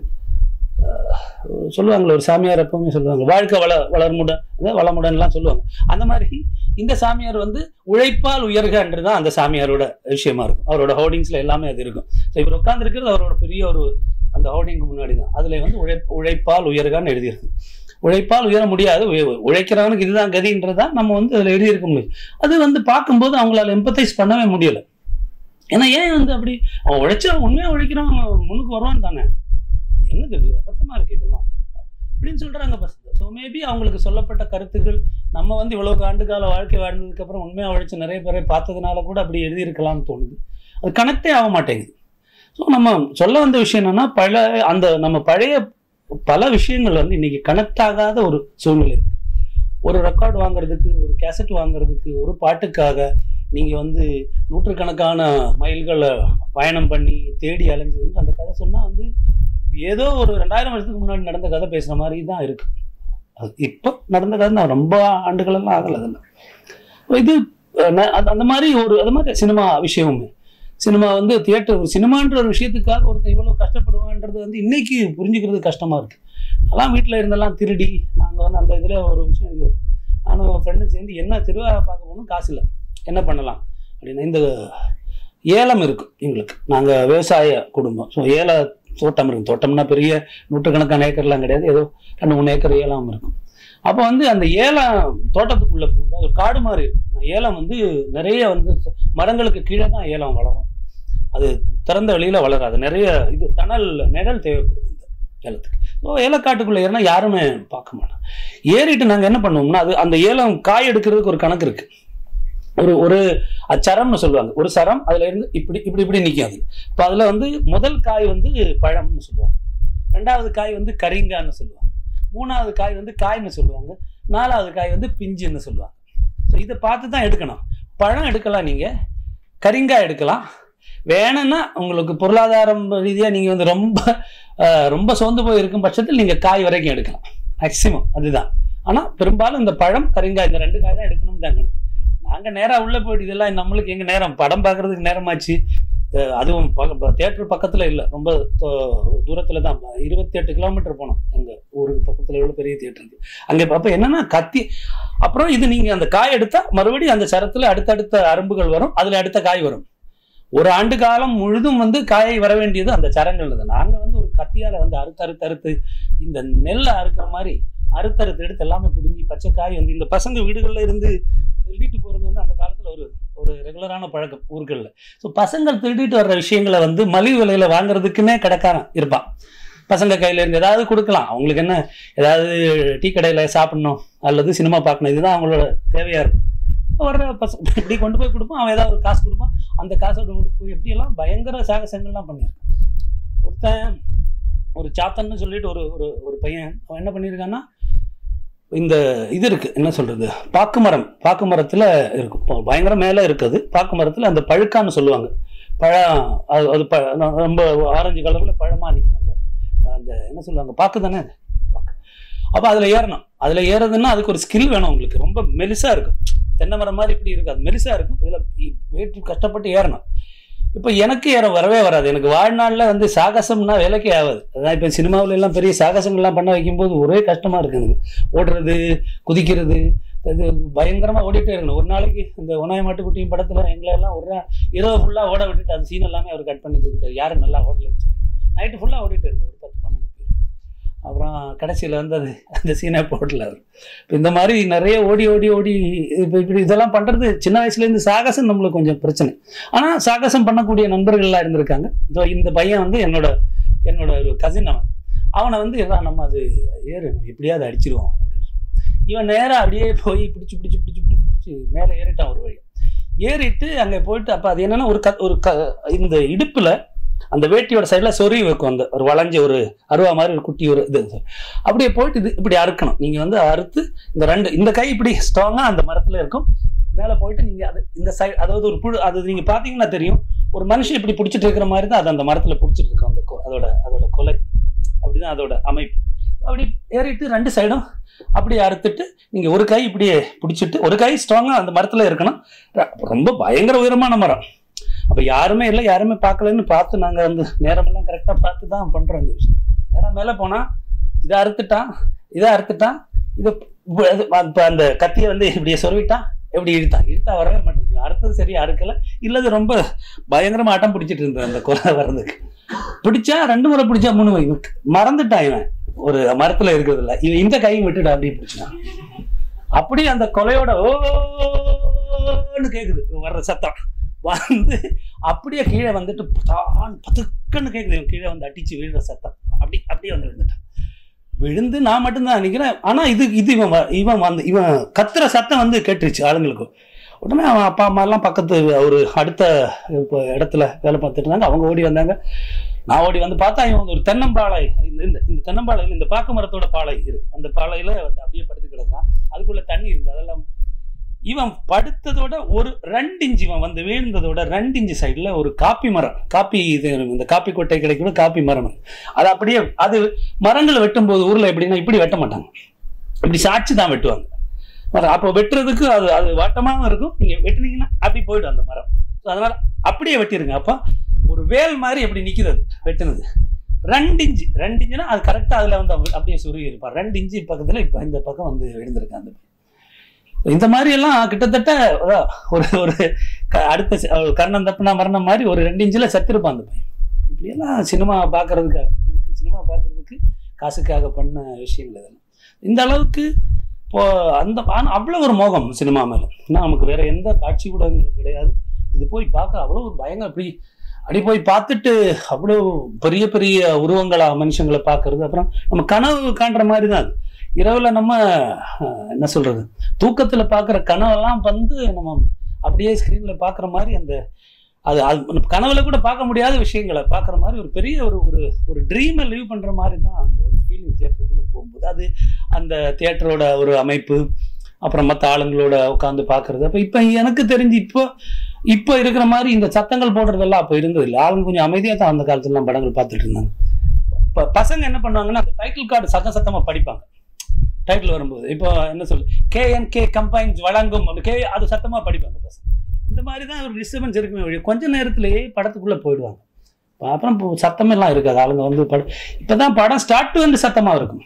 அஹ் சொல்லுவாங்களே ஒரு சாமியார் எப்பவுமே சொல்லுவாங்க வாழ்க்கை வள வளர்முடன் அதாவது வளமுடன்லாம் சொல்லுவாங்க அந்த மாதிரி இந்த சாமியார் வந்து உழைப்பால் உயர்கன்றது தான் அந்த சாமியாரோட விஷயமா இருக்கும் அவரோட ஹோர்டிங்ஸ்ல எல்லாமே அது இருக்கும் ஸோ இவர் உட்காந்துருக்கிறது அவரோட பெரிய ஒரு அந்த ஹோர்டிங்க்கு முன்னாடி தான் அதில் வந்து உழை உழைப்பால் உயர்கான்னு எழுதியிருக்கு உழைப்பால் உயர முடியாது உய- உழைக்கிறவனுக்கு இதுதான் கதின்றதான் நம்ம வந்து அதில் எழுதியிருக்க முடியும் அது வந்து பார்க்கும்போது அவங்களால எம்பத்தைஸ் பண்ணவே முடியல ஏன்னா ஏன் வந்து அப்படி அவன் உழைச்சா உண்மையாக உழைக்கிறான் அவன் முன்னுக்கு வருவான் தானே என்னது இது அபத்தமா இருக்கு இதெல்லாம் அப்படின்னு சொல்றாங்க பசங்க ஸோ மேபி அவங்களுக்கு சொல்லப்பட்ட கருத்துக்கள் நம்ம வந்து இவ்வளவு ஆண்டு கால வாழ்க்கை வாழ்ந்ததுக்கு அப்புறம் உண்மையா உழைச்ச நிறைய பேரை பார்த்ததுனால கூட அப்படி எழுதியிருக்கலாம்னு தோணுது அது கனெக்டே ஆக மாட்டேங்குது ஸோ நம்ம சொல்ல வந்த விஷயம் என்னன்னா பல அந்த நம்ம பழைய பல விஷயங்கள் வந்து இன்னைக்கு கனெக்ட் ஆகாத ஒரு சூழ்நிலை இருக்கு ஒரு ரெக்கார்டு வாங்குறதுக்கு ஒரு கேசட் வாங்குறதுக்கு ஒரு பாட்டுக்காக நீங்க வந்து நூற்றுக்கணக்கான மைல்களை பயணம் பண்ணி தேடி அலைஞ்சதுன்னு அந்த கதை சொன்னா வந்து ஏதோ ஒரு ரெண்டாயிரம் வருஷத்துக்கு முன்னாடி நடந்த கதை பேசுற மாதிரி தான் இருக்கு அது இப்போ நடந்த கதை தான் ரொம்ப ஆண்டுகளெல்லாம் ஆகல அதில் இது அஹ், ந- அந்த- அந்த மாதிரி ஒரு அது மாதிரி சினிமா விஷயமுமே சினிமா வந்து தியேட்டர் ஒரு சினிமான்ற ஒரு விஷயத்துக்காக ஒருத்தன் இவ்வளோ கஷ்டப்படுவான்றது வந்து இன்னைக்கு புரிஞ்சுக்கிறது கஷ்டமா இருக்கு அதெல்லாம் வீட்டில் இருந்தெல்லாம் திருடி நாங்கள் வந்து அந்த இதில் ஒரு விஷயம் இது நானும் ஃப்ரெண்டும் சேர்ந்து என்ன திருவிழா பார்க்க போகணும் காசு இல்லை என்ன பண்ணலாம் அப்படின்னா இந்த ஏலம் இருக்கு எங்களுக்கு நாங்கள் விவசாய குடும்பம் ஸோ ஏல தோட்டம் இருக்கும் தோட்டம்னா பெரிய நூற்றுக்கணக்கான ஏக்கர்லாம் கிடையாது ஏதோ ரெண்டு மூணு ஏக்கர் ஏலம் இருக்கும் அப்போ வந்து அந்த ஏலம் தோட்டத்துக்குள்ளே பூந்து அது காடு மாதிரி இருக்கும் ஏலம் வந்து நிறைய வந்து மரங்களுக்கு கீழே தான் ஏலம் வளரும் அது திறந்த வெளியில வளராது நிறைய இது தணல் நிழல் தேவைப்படுது இந்த ஏலத்துக்கு ஸோ ஏலக்காட்டுக்குள்ள ஏறினா யாருமே பார்க்க மாட்டோம் ஏறிட்டு நாங்கள் என்ன பண்ணுவோம்னா அது அந்த ஏலம் காய் எடுக்கிறதுக்கு ஒரு கணக்கு இருக்கு ஒரு ஒரு அச்சரம்னு சொல்லுவாங்க ஒரு சரம் அதுல இருந்து இப்படி இப்படி இப்படி நிற்கும் அது இப்போ அதுல வந்து முதல் காய் வந்து பழம்னு சொல்லுவாங்க ரெண்டாவது காய் வந்து கரிங்கான்னு சொல்லுவாங்க மூணாவது காய் வந்து காய்னு சொல்லுவாங்க நாலாவது காய் வந்து பிஞ்சுன்னு சொல்லுவாங்க ஸோ இதை பார்த்து தான் எடுக்கணும் பழம் எடுக்கலாம் நீங்கள் கரிங்காய் எடுக்கலாம் வேணும்னா உங்களுக்கு பொருளாதாரம் ரீதியாக நீங்கள் வந்து ரொம்ப அஹ், ரொம்ப சோர்ந்து போய் இருக்கும் பட்சத்தில் நீங்கள் காய் வரைக்கும் எடுக்கலாம் மேக்சிமம் அதுதான் ஆனால் பெரும்பாலும் இந்த பழம் கரிங்காய் இந்த ரெண்டு காய் தான் எடுக்கணும் தான் கணக்கு நாங்கள் நேராக உள்ளே போயிட்டு இதெல்லாம் நம்மளுக்கு எங்கள் நேரம் படம் பார்க்கறதுக்கு நேரமாச்சு அஹ், அதுவும் தேட்டர் பக்கத்தில் இல்லை ரொம்ப தூரத்தில் தான் இருபத்தி எட்டு கிலோமீட்டர் போனோம் எங்கள் ஊருக்கு பக்கத்தில் எவ்வளோ பெரிய தேட்டர் இருக்கு அங்கே அப்போ என்னன்னா கத்தி அப்புறம் இது நீங்கள் அந்த காய் எடுத்தால் மறுபடியும் அந்த சரத்தில் அடுத்தடுத்த அரும்புகள் வரும் அதில் அடுத்த காய் வரும் ஒரு ஆண்டு காலம் முழுதும் வந்து காயை வர வேண்டியது அந்த சரங்கள் தான் நாங்கள் வந்து ஒரு கத்தியால் வந்து அறுத்து அறுத்து அறுத்து இந்த நெல்லை அறுக்கிற மாதிரி அறுத்தறுத்து எடுத்து எல்லாமே பிடுங்கி பச்சை காய் வந்து இந்த பசங்க வீடுகளில் இருந்து திருடிட்டு போகிறது வந்து அந்த காலத்தில் ஒரு ஒரு ரெகுலரான பழக்கம் ஊர்களில் ஸோ பசங்கள் திருடிட்டு வர்ற விஷயங்களை வந்து மலிவு விலையில வாங்குறதுக்குன்னே கிடக்காரன் இருப்பான் பசங்க கையில இருந்து ஏதாவது கொடுக்கலாம் அவங்களுக்கு என்ன ஏதாவது டீ கடையில் சாப்பிடணும் அல்லது சினிமா பார்க்கணும் இதுதான் அவங்களோட தேவையாக இருக்கும் வர்ற பசங்க இப்படி கொண்டு போய் கொடுப்பான் அவன் ஏதாவது ஒரு காசு கொடுப்பான் அந்த காசோட கொண்டு போய் எப்படியெல்லாம் பயங்கர சாகசங்கள்லாம் பண்ணியிருக்கான் ஒருத்தன் ஒரு சாத்தன்னு சொல்லிட்டு ஒரு ஒரு ஒரு பையன் அவன் என்ன பண்ணியிருக்கான்னா இந்த இது இருக்கு என்ன சொல்றது பாக்கு மரம் பாக்கு மரத்துல இருக்கும் இப்போ பயங்கர மேலே இருக்குது பாக்கு மரத்துல அந்த பழுக்கான்னு சொல்லுவாங்க பழம் அது அது ப ரொம்ப ஆரஞ்சு கலர்ல பழமா நிற்கும் அந்த அந்த என்ன சொல்லுவாங்க பாக்கு தானே அது பாக்கு அப்போ அதுல ஏறணும் அதுல ஏறதுன்னா அதுக்கு ஒரு ஸ்கில் வேணும் உங்களுக்கு ரொம்ப மெலிசா இருக்கும் தென்னை மரம் மாதிரி இப்படி இருக்காது மெலிசா இருக்கும் இதுல வெயிட் கஷ்டப்பட்டு ஏறணும் இப்போ எனக்கு ஏற வரவே வராது எனக்கு வாழ்நாளில் வந்து சாகசம்னா வேலைக்கே ஆகாது அதான் இப்போ சினிமாவுல எல்லாம் பெரிய சாகசங்கள்லாம் பண்ண வைக்கும்போது ஒரே கஷ்டமா இருக்கு எனக்கு ஓடுறது குதிக்கிறது இது பயங்கரமா ஓடிட்டே இருக்கணும் ஒரு நாளைக்கு இந்த உணவை மாட்டுக்குட்டியும் படத்துல எங்களை எல்லாம் ஒரு நாள் இரவு ஃபுல்லா ஓட விட்டுட்டு அந்த சீன் எல்லாமே அவர் கட் பண்ணி தூக்கிட்டார் யாரும் நல்லா ஓடலன்னு சொல்லி நைட்டு ஃபுல்லா ஓடிட்டு இருந்தோம் ஒரு பத்து பன்னெண்டு பேர் அப்புறம் கடைசியில் வந்து அது அந்த சீனை போடல அவர் இப்போ இந்த மாதிரி நிறைய ஓடி ஓடி ஓடி இப்போ இப்படி இதெல்லாம் பண்ணுறது சின்ன வயசுலேருந்து சாகசம் நம்மளுக்கு கொஞ்சம் பிரச்சனை ஆனால் சாகசம் பண்ணக்கூடிய நண்பர்கள்லாம் இருந்திருக்காங்க இதோ இந்த பையன் வந்து என்னோட என்னோட ஒரு கசின் அவன் அவனை வந்து எல்லாம் நம்ம அது ஏறு நம்ம எப்படியாவது அடிச்சிருவோம் அப்படின்னு இவன் நேராக அப்படியே போய் பிடிச்சி பிடிச்சி பிடிச்சி பிடிச்சி பிடிச்சி மேலே ஏறிட்டான் ஒரு வழி ஏறிட்டு அங்கே போயிட்டு அப்போ அது என்னன்னா ஒரு க ஒரு க இந்த இடுப்பில் அந்த வேட்டியோட சைடில் சொருவி வைக்கும் அந்த ஒரு வளைஞ்ச ஒரு அருவா மாதிரி ஒரு குட்டி ஒரு இது அப்படியே போயிட்டு இது இப்படி அறுக்கணும் நீங்கள் வந்து அறுத்து இந்த ரெண்டு இந்த கை இப்படி ஸ்ட்ராங்காக அந்த மரத்தில் இருக்கும் மேலே போயிட்டு நீங்கள் அது இந்த சைடு அதாவது ஒரு புழு அது நீங்கள் பார்த்தீங்கன்னா தெரியும் ஒரு மனுஷன் இப்படி பிடிச்சிட்டு இருக்கிற மாதிரி தான் அது அந்த மரத்தில் பிடிச்சிட்டு இருக்கும் அந்த கொ- அதோட அதோட கொலை அப்படிதான் அதோட அமைப்பு அப்படி ஏறிட்டு ரெண்டு சைடும் அப்படியே அறுத்துட்டு நீங்கள் ஒரு கை இப்படியே பிடிச்சிட்டு ஒரு கை ஸ்ட்ராங்காக அந்த மரத்தில் இருக்கணும் ர- ரொம்ப பயங்கர உயரமான மரம் அப்போ யாருமே இல்லை யாருமே பார்க்கலன்னு பார்த்து நாங்கள் வந்து நேரமெல்லாம் கரெக்டாக பார்த்து தான் பண்ணுறோம் இந்த விஷயம் நேரம் மேலே போனால் இதை அறுத்துட்டான் இதை அறுத்துட்டான் இதை இப்போ அந்த கத்தியை வந்து இப்படியே சொருவிட்டான் எப்படி இழுத்தான் இழுத்தா வரவே மாட்டேங்குது அறுத்தது சரியா அறுக்கல இல்லது ரொம்ப பயங்கரமா ஆட்டம் பிடிச்சிட்டு இருந்தது அந்த கொலை வர்றதுக்கு பிடிச்சா ரெண்டு முறை பிடிச்சா மூணு முறை இவன் மறந்துட்டான் இவன் ஒரு மரத்துல இருக்கிறதுல இவன் இந்த கையும் விட்டுட்டு அப்படியே பிடிச்சான் அப்படியே அந்த கொலையோட ஓன்னு கேக்குது வர்ற சத்தம் வந்து அப்படியே கீழே வந்துட்டு தான் பதுக்குன்னு கேக்குது இவன் கீழே வந்து அடிச்சு விழுற சத்தம் அப்படி அப்படியே வந்து விழுந்துட்டான் விழுந்து நான் மட்டும்தான் நினைக்கிறேன் ஆனா இது இது இவன் வ- இவன் வந்து இவன் கத்துற சத்தம் வந்து கேட்டுருச்சு ஆளுங்களுக்கு உடனே அவன் அப்பா அம்மா எல்லாம் பக்கத்து ஒரு அடுத்த இப்போ இடத்துல வேலை பார்த்துட்டு இருந்தாங்க அவங்க ஓடி வந்தாங்க நான் ஓடி வந்து பார்த்தா இவன் வந்து ஒரு தென்னம்பாளை இந்த இந்த- இந்த தென்னம்பாளையில் இந்த பாக்கு மரத்தோட பாலை இருக்கு அந்த பாலையில வந்து அப்படியே படுத்து கிடந்தான் அதுக்குள்ள தண்ணி இருந்து அதெல்லாம் இவன் படுத்ததோட ஒரு ரெண்டு இன்ச்சு இவன் வந்து வீழ்ந்ததோட ரெண்டு இன்ச்சு சைடுல ஒரு காப்பி மரம் காப்பி இது இந்த காப்பி கொட்டை கிடைக்கும் காப்பி மரம் அது அப்படியே அது மரங்களை வெட்டும்போது ஊர்ல எப்படின்னா இப்படி வெட்ட மாட்டாங்க இப்படி சாட்சி தான் வெட்டுவாங்க மரம் அப்போ வெட்டுறதுக்கு அது அது வாட்டமாகவும் இருக்கும் நீங்க வெட்டுனீங்கன்னா அப்படி போயிடும் அந்த மரம் ஸோ அதனால அப்படியே வெட்டிருங்க அப்போ ஒரு வேல் மாதிரி எப்படி நிற்கிறது வெட்டுனது ரெண்டு இன்ச்சு ரெண்டு இன்ச்சுனா அது கரெக்டாக அதில் வந்து அப்படி- அப்படியே சுருகி இருப்பார் ரெண்டு இன்ச்சு பக்கத்தில் இப்போ இந்த பக்கம் வந்து விழுந்திருக்கு அந்த இந்த மாதிரி எல்லாம் கிட்டத்தட்ட அதான் ஒரு ஒரு க- அடுத்த சி- அவர் கர்ணம் தப்புனா மரணம் மாதிரி ஒரு ரெண்டு இன்ச்சில் செத்துருப்பான் அந்த பையன் இப்படியெல்லாம் சினிமா பார்க்கறதுக்காக இதுக்கு சினிமா பார்க்கறதுக்கு காசுக்காக பண்ண விஷயங்கள் இதெல்லாம் இந்த அளவுக்கு இப்போ அந்த ஆனா அவ்வளோ ஒரு மோகம் சினிமா மேலே ஏன்னா நமக்கு வேற எந்த காட்சி ஊடகங்களும் கிடையாது இது போய் பார்க்க அவ்வளோ ஒரு பயங்கர அப்படி அப்படி போய் பார்த்துட்டு அவ்வளோ பெரிய பெரிய உருவங்களா மனுஷங்களை பார்க்கறது அப்புறம் நம்ம கனவு காண்ற மாதிரி தான் அது இரவுல நம்ம அஹ், என்ன சொல்றது தூக்கத்துல பார்க்குற கனவெல்லாம் வந்து நம்ம அப்படியே ஸ்க்ரீன்ல பார்க்குற மாதிரி அந்த அது அது கனவுல கூட பார்க்க முடியாத விஷயங்களை பார்க்குற மாதிரி ஒரு பெரிய ஒரு ஒரு ஒரு ட்ரீமை லீவ் பண்ற மாதிரி தான் அந்த ஒரு ஃபீலிங் தியேட்டருக்குள்ள போகும்போது அது அந்த தியேட்டரோட ஒரு அமைப்பு அப்புறம் மற்ற ஆளுங்களோட உட்காந்து பார்க்கறது அப்போ இப்போ எனக்கு தெரிஞ்சு இப்போ இப்போ இருக்கிற மாதிரி இந்த சத்தங்கள் போடுறதெல்லாம் அப்போ இருந்தது இல்லை ஆளுங்க கொஞ்சம் அமைதியாக தான் அந்த காலத்துலலாம் படங்கள் பார்த்துட்டு இருந்தாங்க இப்போ பசங்க என்ன பண்ணுவாங்கன்னா அந்த டைட்டில் கார்டு சத்தம் சத்தமாக படிப்பாங்க டைட்டில் வரும்போது இப்போ என்ன சொல்லு கேஎன்கே கம்பைன்ஸ் வழங்கும் அப்படி கே அது சத்தமாக படிப்பாங்க பசங்க இந்த மாதிரி தான் ஒரு டிஸ்டர்பன்ஸ் இருக்குமே வழி கொஞ்ச நேரத்திலேயே படத்துக்குள்ளே போயிடுவாங்க அப்புறம் இப்போ சத்தமெல்லாம் இருக்காது ஆளுங்க வந்து படம் இப்போ தான் படம் ஸ்டார்ட் டு வந்து சத்தமாக இருக்கும்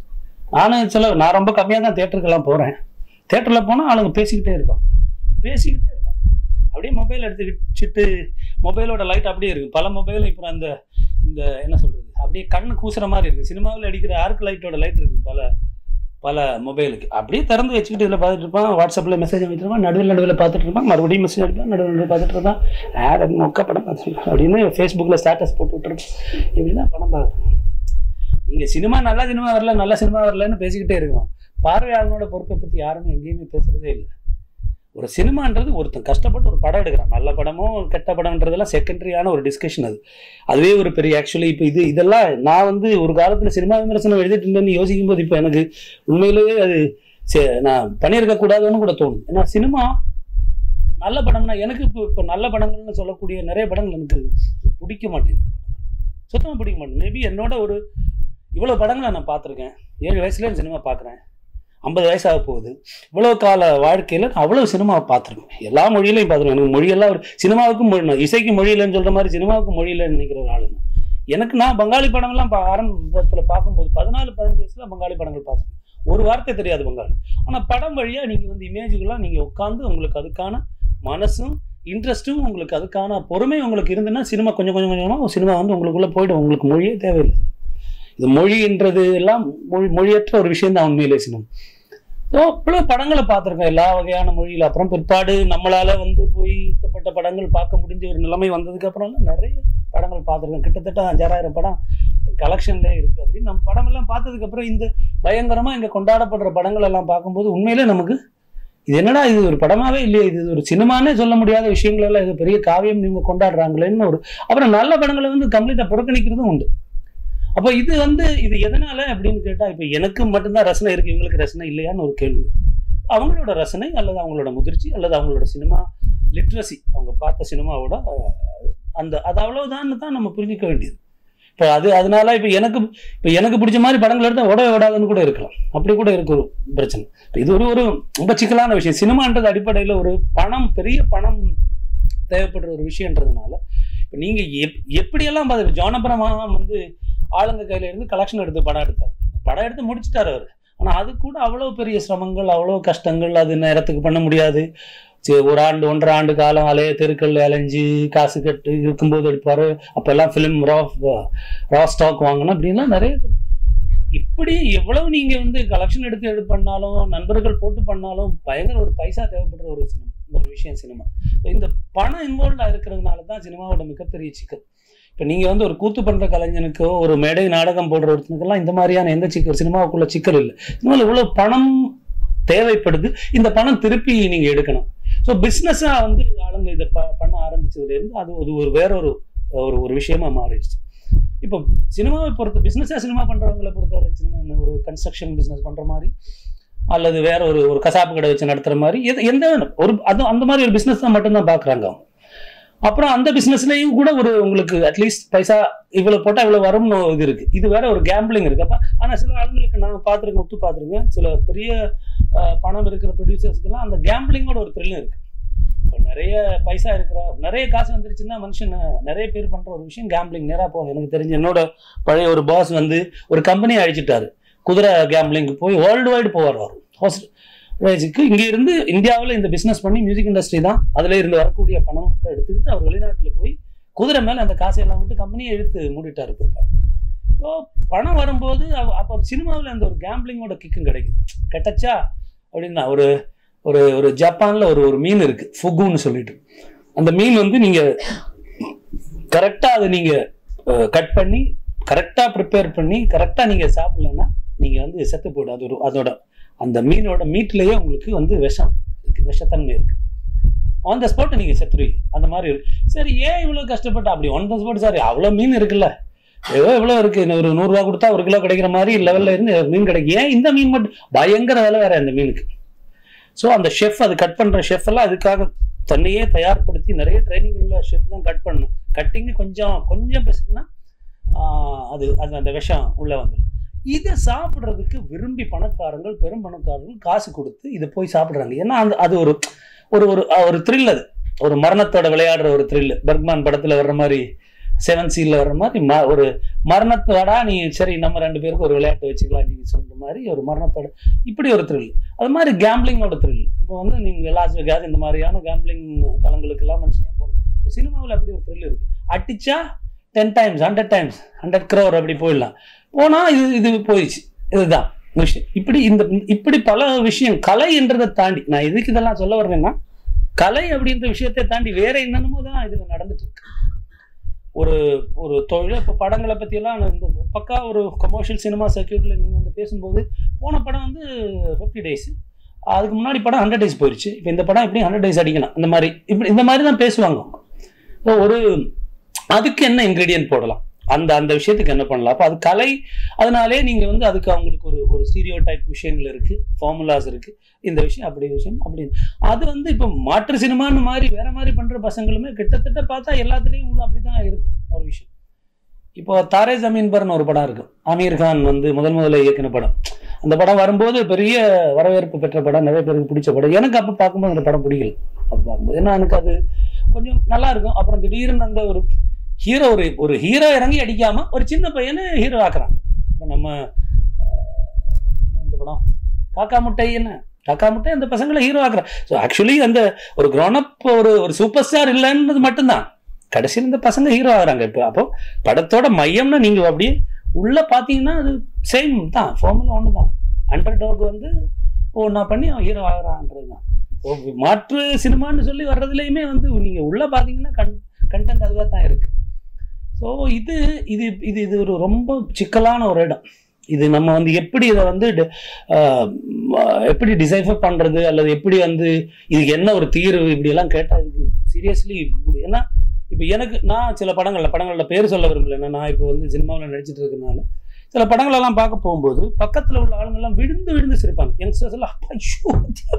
நானும் சொல்ல நான் ரொம்ப கம்மியாக தான் தேட்டருக்கெல்லாம் போகிறேன் தேட்டரில் போனால் ஆளுங்க பேசிக்கிட்டே இருப்பாங்க பேசிக்கிட்டே இருப்பாங்க அப்படியே மொபைல் எடுத்துக்கிட்டு மொபைலோட லைட் அப்படியே இருக்குது பல மொபைல் இப்போ அந்த இந்த என்ன சொல்கிறது அப்படியே கண்ணு கூசுற மாதிரி இருக்குது சினிமாவில் அடிக்கிற ஆர்க் லைட்டோட லைட் இருக்குது பல பல மொபைலுக்கு அப்படியே திறந்து வச்சுக்கிட்டு இதில் பார்த்துட்டு இருப்பான் வாட்ஸ்அப்பில் மெசேஜ் அனுப்பிச்சிருப்பான் நடுவில் நடுவில் பார்த்துட்டு இருப்பான் மறுபடியும் மெசேஜ் அனுப்பான் நடுவில் நடுவில் பார்த்துட்டு இருப்பான் ஆட் மொக்க படம் பார்த்துருப்பான் அப்படின்னு ஃபேஸ்புக்கில் ஸ்டேட்டஸ் போட்டு விட்டுருப்பான் இப்படி தான் படம் பார்க்கணும் நீங்கள் சினிமா நல்ல சினிமா வரல நல்ல சினிமா வரலன்னு பேசிக்கிட்டே இருக்கோம் பார்வையாளனோட பொறுப்பை பற்றி யாருமே எங்கேயுமே பேசுகிறதே இல்லை ஒரு சினிமான்றது ஒருத்தன் கஷ்டப்பட்டு ஒரு படம் எடுக்கிறான் நல்ல படமோ கெட்ட படம்ன்றதெல்லாம் செகண்டரியான ஒரு டிஸ்கஷன் அது அதுவே ஒரு பெரிய ஆக்சுவலி இப்போ இது இதெல்லாம் நான் வந்து ஒரு காலத்தில் சினிமா விமர்சனம் எழுதிட்டு இருந்தேன்னு யோசிக்கும் போது இப்போ எனக்கு உண்மையிலேயே அது சே- நான் பண்ணியிருக்க கூடாதுன்னு கூட தோணும் ஏன்னா சினிமா நல்ல படம்னா எனக்கு இப்போ இப்போ நல்ல படங்கள்னு சொல்லக்கூடிய நிறைய படங்கள் எனக்கு பிடிக்க மாட்டேங்குது சுத்தமாக பிடிக்க மாட்டேங்குது மேபி என்னோட ஒரு இவ்வளோ படங்களை நான் பார்த்துருக்கேன் ஏழு வயசுலேயும் சினிமா பார்க்குறேன் ஐம்பது வயசாக போகுது இவ்வளோ கால வாழ்க்கையில் நான் அவ்வளோ சினிமாவை பார்த்துருக்கேன் எல்லா மொழியிலையும் பார்த்துருக்கேன் எனக்கு மொழியெல்லாம் ஒரு சினிமாவுக்கும் மொழி நான் இசைக்கு மொழி இல்லைன்னு சொல்கிற மாதிரி சினிமாவுக்கு மொழி இல்லைன்னு நினைக்கிற ஒரு ஆளு நான். எனக்கு நான் பங்காளி படம்லாம் பா- ஆரம்பத்தில் பார்க்கும்போது பதினாலு பதினஞ்சு வயசுல பங்காளி படங்கள் பார்த்துருக்கேன் ஒரு வார்த்தை தெரியாது பங்காளி ஆனால் படம் வழியாக நீங்கள் வந்து இமேஜுகளாக நீங்கள் உட்காந்து உங்களுக்கு அதுக்கான மனசும் இன்ட்ரெஸ்ட்டும் உங்களுக்கு அதுக்கான பொறுமை உங்களுக்கு இருந்துன்னா சினிமா கொஞ்சம் கொஞ்சம் கொஞ்சமாக சினிமா வந்து உங்களுக்குள்ளே போய்டும் உங்களுக்கு மொழியே தேவையில்லை இது மொழின்றது எல்லாம் மொழி மொழியற்ற ஒரு விஷயம் தான் உண்மையிலே சினிமா ஸோ இவ்வளோ படங்களை பார்த்துருக்கோம் எல்லா வகையான மொழியில் அப்புறம் பிற்பாடு நம்மளால வந்து போய் இஷ்டப்பட்ட படங்கள் பார்க்க முடிஞ்ச ஒரு நிலைமை வந்ததுக்கு அப்புறம்லாம் நிறைய படங்கள் பார்த்துருக்கேன் கிட்டத்தட்ட அஞ்சாறாயிரம் படம் கலெக்ஷன்லேயே இருக்குது அப்படின்னு நம்ம படம் எல்லாம் பார்த்ததுக்கு அப்புறம் இந்த பயங்கரமாக இங்கே கொண்டாடப்படுற படங்கள் எல்லாம் பார்க்கும்போது உண்மையிலே நமக்கு இது என்னடா இது ஒரு படமாவே இல்லையே இது ஒரு சினிமானே சொல்ல முடியாத விஷயங்கள் எல்லாம் இது பெரிய காவியம் இவங்க கொண்டாடுறாங்களேன்னு ஒரு அப்புறம் நல்ல படங்களை வந்து கம்ப்ளீட்டாக புறக்கணிக்கிறதும் உண்டு அப்போ இது வந்து இது எதனால அப்படின்னு கேட்டா இப்போ எனக்கு மட்டும்தான் ரசனை இருக்கு இவங்களுக்கு ரசனை இல்லையான்னு ஒரு கேள்வி இருக்கு. அவங்களோட ரசனை அல்லது அவங்களோட முதிர்ச்சி அல்லது அவங்களோட சினிமா லிட்ரஸி அவங்க பார்த்த சினிமாவோட அஹ், அந்த அது அவ்வளவுதான் தான் நம்ம புரிஞ்சிக்க வேண்டியது இப்போ அது அதனால இப்போ எனக்கு இப்போ எனக்கு பிடிச்ச மாதிரி படங்கள் எடுத்தால் உடவே விடாதுன்னு கூட இருக்கலாம் அப்படி கூட இருக்கு ஒரு பிரச்சனை இப்போ இது ஒரு ஒரு ரொம்ப சிக்கலான விஷயம் சினிமான்றது அடிப்படையில் ஒரு பணம் பெரிய பணம் தேவைப்படுற ஒரு விஷயன்றதுனால இப்போ நீங்கள் எப் எப்படியெல்லாம் பார்த்து ஜானபுரம் வந்து ஆளுங்க கையில இருந்து கலெக்ஷன் எடுத்து படம் எடுத்தார் படம் எடுத்து முடிச்சிட்டாரு அவர் ஆனால் அது கூட அவ்வளோ பெரிய சிரமங்கள் அவ்வளோ கஷ்டங்கள் அது நேரத்துக்கு பண்ண முடியாது சரி ஒரு ஆண்டு ஒன்றரை ஆண்டு காலம் அலைய தெருக்கள் அலைஞ்சு காசு கட்டு இருக்கும்போது எடுப்பார் அப்போல்லாம் ஃபிலிம் ரா ரா ஸ்டாக் வாங்கணும் அப்படின்லாம் நிறைய இப்படி எவ்வளவு நீங்க வந்து கலெக்ஷன் எடுத்து எடு பண்ணாலும் நண்பர்கள் போட்டு பண்ணாலும் பயங்கர ஒரு பைசா தேவைப்படுற ஒரு சினிமா ஒரு விஷயம் சினிமா இந்த பணம் இன்வால்வ்டா இருக்கிறதுனால தான் சினிமாவோட மிகப்பெரிய சிக்கல் இப்போ நீங்கள் வந்து ஒரு கூத்து பண்ணுற கலைஞனுக்கோ ஒரு மேடை நாடகம் போடுற ஒருத்தனுக்கெல்லாம் இந்த மாதிரியான எந்த சிக்கல் சினிமாவுக்குள்ள சிக்கல் இல்லை சினிமாவில் இவ்வளோ பணம் தேவைப்படுது இந்த பணம் திருப்பி நீங்கள் எடுக்கணும் ஸோ பிஸ்னஸாக வந்து ஆளுங்க இதை ப பண்ண ஆரம்பிச்சதுலேருந்து அது ஒரு ஒரு வேற ஒரு ஒரு ஒரு விஷயமா மாறிடுச்சு இப்போ சினிமாவை பொறுத்த பிஸ்னஸாக சினிமா பண்ணுறவங்களை பொறுத்தவரை சினிமா என்ன ஒரு கன்ஸ்ட்ரக்ஷன் பிஸ்னஸ் பண்ணுற மாதிரி அல்லது வேற ஒரு ஒரு கசாப்பு கடை வச்சு நடத்துகிற மாதிரி எது எந்த ஒரு அது அந்த மாதிரி ஒரு பிஸ்னஸ் தான் மட்டும்தான் பார்க்குறாங்க அவங்க அப்புறம் அந்த பிஸ்னஸ்லேயும் கூட ஒரு உங்களுக்கு அட்லீஸ்ட் பைசா இவ்வளோ போட்டால் இவ்வளோ வரும்னு இது இருக்குது இது வேற ஒரு கேம்பிளிங் இருக்குது அப்போ ஆனால் சில ஆளுங்களுக்கு நான் பார்த்துருக்கேன் ஒத்து பார்த்துருக்கேன் சில பெரிய அஹ், பணம் இருக்கிற ப்ரொடியூசர்ஸ்க்கெல்லாம் அந்த கேம்பிளிங்கோட ஒரு த்ரில்லும் இருக்குது இப்போ நிறைய பைசா இருக்கிற நிறைய காசு வந்துருச்சுன்னா மனுஷன் நிறைய பேர் பண்ற ஒரு விஷயம் கேம்பிளிங் நேரா போகும் எனக்கு தெரிஞ்ச என்னோட பழைய ஒரு பாஸ் வந்து ஒரு கம்பெனி அழிச்சிட்டாரு குதிரை கேம்பிளிங் போய் வேர்ல்டு வைடு போவார் அவர் ஹோஸ்ட் ரேஜுக்கு இங்க இருந்து இந்தியாவில் இந்த பிசினஸ் பண்ணி மியூசிக் இண்டஸ்ட்ரி தான் அதுல இருந்து வரக்கூடிய பணத்தை எடுத்துக்கிட்டு அவர் வெளிநாட்டுல போய் குதிரை மேல அந்த காசையெல்லாம் விட்டு கம்பெனியை இழுத்து மூடிட்டாரு பிற்பாடு ஸோ பணம் வரும்போது அவ- அப்போ சினிமாவில் அந்த ஒரு கேம்பிளிங்கோட கிக்கும் கிடைக்குது கெட்டச்சா அப்படின்னா ஒரு ஒரு ஒரு ஜப்பான்ல ஒரு ஒரு மீன் இருக்கு ஃபுகுன்னு சொல்லிட்டு அந்த மீன் வந்து நீங்க கரெக்டா அதை நீங்க கட் பண்ணி கரெக்டா ப்ரிப்பேர் பண்ணி கரெக்டா நீங்க சாப்பிடலன்னா நீங்க வந்து செத்து போயிடும் அது ஒரு அதோட அந்த மீனோட மீட்லயே உங்களுக்கு வந்து விஷம் இருக்கு விஷத்தன்மை இருக்கு ஆன் த ஸ்பாட் நீங்க செத்துருவீங்க அந்த மாதிரி இருக்கு சரி ஏன் இவ்வளவு கஷ்டப்பட்டு அப்படி ஆன் த ஸ்பாட் சாரி அவ்வளவு மீன் இருக்குல்ல ஏதோ எவ்வளோ இருக்கு இன்னும் ஒரு நூறுரூவா கொடுத்தா ஒரு கிலோ கிடைக்கிற மாதிரி லெவல்ல இருந்து மீன் கிடைக்கும் ஏன் இந்த மீன் மட்டும் பயங்கர விலை வேற அந்த மீனுக்கு ஸோ அந்த ஷெஃப் அது கட் பண்ற ஷெஃப் எல்லாம் அதுக்காக தன்னையே தயார்படுத்தி நிறைய ட்ரைனிங் உள்ள ஷெஃப் தான் கட் பண்ணணும் கட்டிங் கொஞ்சம் கொஞ்சம் பெருசுக்குன்னா ஆஹ், அது அது அந்த விஷம் உள்ள வந்துடும் இதை சாப்பிட்றதுக்கு விரும்பி பணக்காரங்கள் பெரும் பணக்காரர்கள் காசு கொடுத்து இதை போய் சாப்பிட்றாங்க ஏன்னா அந்த அது ஒரு ஒரு ஒரு ஒரு த்ரில் அது ஒரு மரணத்தோட விளையாடுற ஒரு த்ரில் பர்க்மான் படத்துல வர்ற மாதிரி செவன் சீல்ல வர்ற மாதிரி ம- ஒரு மரணத்தோடா நீ சரி நம்ம ரெண்டு பேருக்கு ஒரு விளையாட்டு வச்சுக்கலாம் நீங்க சொல்ற மாதிரி ஒரு மரணத்தோட இப்படி ஒரு த்ரில் அது மாதிரி கேம்பிளிங்கோட த்ரில் இப்போ வந்து நீங்க லாஸ் வெகாஸ் இந்த மாதிரியான கேம்பிளிங் தலங்களுக்கெல்லாம் மனுஷன் போடும் சினிமாவில் அப்படி ஒரு த்ரில் இருக்கு அடிச்சா ten times hundred times hundred crore அப்படி போயிடலாம் போனா இது இது போயிடுச்சு இதுதான் விஷயம் இப்படி இந்த இப்படி பல விஷயம் கலை என்றதை தாண்டி நான் எதுக்கு இதெல்லாம் சொல்ல வர்றேன்னா கலை அப்படின்ற விஷயத்தை தாண்டி வேற என்னென்னமோ தான் இதுல நடந்துட்டு இருக்கு ஒரு ஒரு தொழில் இப்போ படங்களை பற்றியெல்லாம் இந்த பக்கா ஒரு கமர்ஷியல் சினிமா சர்க்கியூட்டில் நீங்கள் வந்து பேசும்போது போன படம் வந்து ஃபிஃப்டி டேஸ் அதுக்கு முன்னாடி படம் ஹண்ட்ரட் டேஸ் போயிடுச்சு இப்போ இந்த படம் எப்படி ஹண்ட்ரட் டேஸ் அடிக்கலாம் இந்த மாதிரி இப்படி இந்த மாதிரி தான் பேசுவாங்க So, ஒரு அதுக்கு என்ன இன்க்ரீடியன்ட் போடலாம் அந்த அந்த விஷயத்துக்கு என்ன பண்ணலாம் அப்போ அது கலை அதனாலே நீங்கள் வந்து அதுக்கு அவங்களுக்கு ஒரு ஒரு ஸ்டீரியோ டைப் விஷயங்கள் இருக்குது ஃபார்முலாஸ் இருக்குது இந்த விஷயம் அப்படி விஷயம் அப்படின்னு அது வந்து இப்போ மாற்று சினிமான்னு மாதிரி வேற மாதிரி பண்ற பசங்களுமே கிட்டத்தட்ட பார்த்தா எல்லாத்துலேயும் உள்ள அப்படிதான் இருக்கும் ஒரு விஷயம் இப்போ தாரே ஜமீன் பர்னு ஒரு படம் இருக்கு அமீர் கான் வந்து முதல் முதல்ல இயக்கின படம் அந்த படம் வரும்போது பெரிய வரவேற்பு பெற்ற படம் நிறைய பேருக்கு பிடிச்ச படம் எனக்கு அப்போ பார்க்கும்போது அந்த படம் பிடிக்கல அப்போ பார்க்கும்போது ஏன்னா எனக்கு அது கொஞ்சம் நல்லா இருக்கும் அப்புறம் திடீர்னு அந்த ஒரு ஹீரோ ஒரு ஒரு ஹீரோ இறங்கி அடிக்காம ஒரு சின்ன பையனை ஹீரோ ஆக்குறாங்க இப்போ நம்ம அஹ், இந்த படம் காக்கா முட்டை என்ன காக்கா முட்டை அந்த பசங்களை ஹீரோ ஆக்குறாங்க ஸோ ஆக்சுவலி அந்த ஒரு grown up ஒரு ஒரு சூப்பர் ஸ்டார் இல்லைன்றது மட்டும்தான் கடைசியில் இந்த பசங்க ஹீரோ ஆகுறாங்க இப்போ அப்போ படத்தோட மையம்னா நீங்க அப்படியே உள்ள பார்த்தீங்கன்னா அது சேம் தான் ஃபார்முலா ஒன்று தான் அண்டர் டாக் வந்து ஒன்றா பண்ணி அவன் ஹீரோ ஆகுறான்றது தான் இப்போ மாற்று சினிமான்னு சொல்லி வர்றதுலையுமே வந்து நீங்க உள்ள பார்த்தீங்கன்னா கன் கண்டென்ட் அதுவாக தான் இருக்கு ஸோ இது இது இது இது ஒரு ரொம்ப சிக்கலான ஒரு இடம் இது நம்ம வந்து எப்படி இதை வந்து டி- ஆஹ் ம- எப்படி டிசைஃபர் பண்றது அல்லது எப்படி வந்து இதுக்கு என்ன ஒரு தீர்வு இப்படி எல்லாம் கேட்டா இதுக்கு சீரியஸ்லி ஏன்னா இப்போ எனக்கு நான் சில படங்கள்ல படங்கள்ல பேர் சொல்ல விரும்பல ஏன்னா நான் இப்போ வந்து சினிமாவில் நடிச்சிட்டு இருக்கனால சில படங்கள் எல்லாம் பார்க்க போகும்போது பக்கத்துல உள்ள ஆளுங்க எல்லாம் விழுந்து விழுந்து சிரிப்பாங்க யங்ஸ்டர்ஸ் எல்லாம் அப்பா, ஐயோ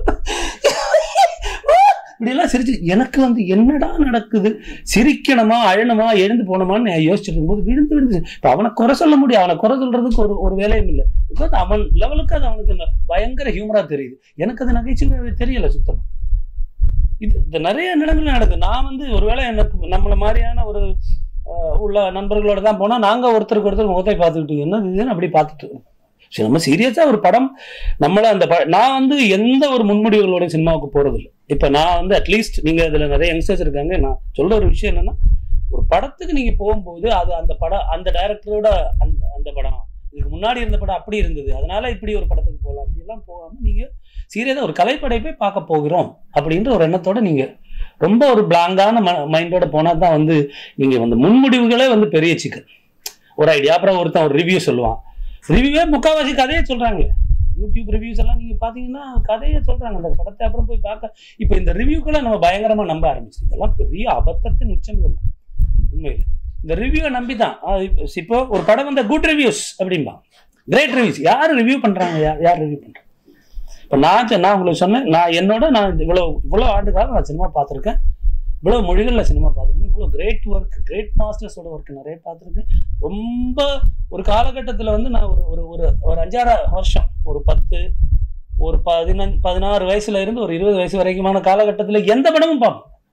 இப்படியெல்லாம் சிரிச்சு எனக்கு வந்து என்னடா நடக்குது சிரிக்கணுமா அழணுமா எழுந்து போனோமான்னு நான் யோசிச்சுட்டு இருக்கும்போது விழுந்து விழுந்து இப்போ அவனை குறை சொல்ல முடியும் அவனை குறை சொல்றதுக்கு ஒரு ஒரு வேலையும் இல்லை பிகாஸ் அவன் லெவலுக்கு அது அவனுக்கு இந்த பயங்கர ஹியூமரா தெரியுது எனக்கு அது நகைச்சுவை தெரியல சுத்தமா இது இந்த நிறைய இடங்கள்ல நடக்குது நான் வந்து ஒருவேளை எனக்கு நம்மள மாதிரியான ஒரு அஹ், உள்ள நண்பர்களோட தான் போனா நாங்க ஒருத்தருக்கு ஒருத்தர் முகத்தை பார்த்துக்கிட்டு என்னது இதுன்னு அப்படி பார்த்துட்டு இருக்கோம். சரி நம்ம சீரியஸா ஒரு படம் நம்மள அந்த ப- நான் வந்து எந்த ஒரு முன்முடிவுகளோட சினிமாவுக்கு போறது இல்லை இப்ப நான் வந்து அட்லீஸ்ட் நீங்க இதுல நிறைய யங்ஸ்டர்ஸ் இருக்காங்க நான் சொல்ற ஒரு விஷயம் என்னன்னா ஒரு படத்துக்கு நீங்க போகும்போது அது அந்த படம் அந்த டைரக்டரோட அந்த அந்த படம் இதுக்கு முன்னாடி இருந்த படம் அப்படி இருந்தது அதனால இப்படி ஒரு படத்துக்கு போகலாம் அப்படியெல்லாம் போகாம நீங்க சீரியஸா ஒரு கலைப்படைப்பை பார்க்க போகிறோம் அப்படின்ற ஒரு எண்ணத்தோட நீங்க ரொம்ப ஒரு பிளாங்கான மைண்டோட போனா தான் வந்து நீங்க வந்து முன்முடிவுகளே வந்து பெரிய சிக்கல் ஒரு ஐடியா அப்புறம் ஒருத்தன் ஒரு ரிவ்யூ சொல்லுவான் ரிவ்யூவே முக்கால்வாசி கதையே சொல்றாங்களே யூடியூப் ரிவ்யூஸ் எல்லாம் நீங்க பாத்தீங்கன்னா கதையே சொல்றாங்க அந்த படத்தை அப்புறம் போய் பார்க்க இப்போ இந்த ரிவ்யூக்களை நம்ம பயங்கரமா நம்ப ஆரம்பிச்சு இதெல்லாம் பெரிய அபத்தத்தின் உச்சம் இதெல்லாம் உண்மையில் இந்த ரிவ்யூவை நம்பி தான் இப்போ ஒரு படம் வந்த குட் ரிவ்யூஸ் அப்படிம்பா கிரேட் ரிவ்யூஸ் யார் ரிவ்யூ பண்றாங்க யார் யார் ரிவ்யூ பண்றாங்க இப்போ நான் சொ- நான் உங்களுக்கு சொன்னேன் நான் என்னோட நான் இவ்வளோ இவ்வளோ ஆண்டுகாலம் நான் சினிமா பார்த்துருக்கேன் இவ்வளோ மொழிகளில் சினிமா பார்த்துருக்கேன் இவ்வளோ கிரேட் ஒர்க் கிரேட் மாஸ்டர்ஸோட ஒர்க் நிறைய பார்த்துருக்கேன் ரொம்ப ஒரு காலகட்டத்தில் வந்து நான் ஒரு ஒரு ஒரு ஒரு அஞ்சாறு வருஷம் ஒரு பத்து ஒரு பதினஞ்சு பதினாறு வயசுல இருந்து ஒரு இருபது வயசு வரைக்குமான காலகட்டத்தில் எந்த படமும் பார்ப்பேன்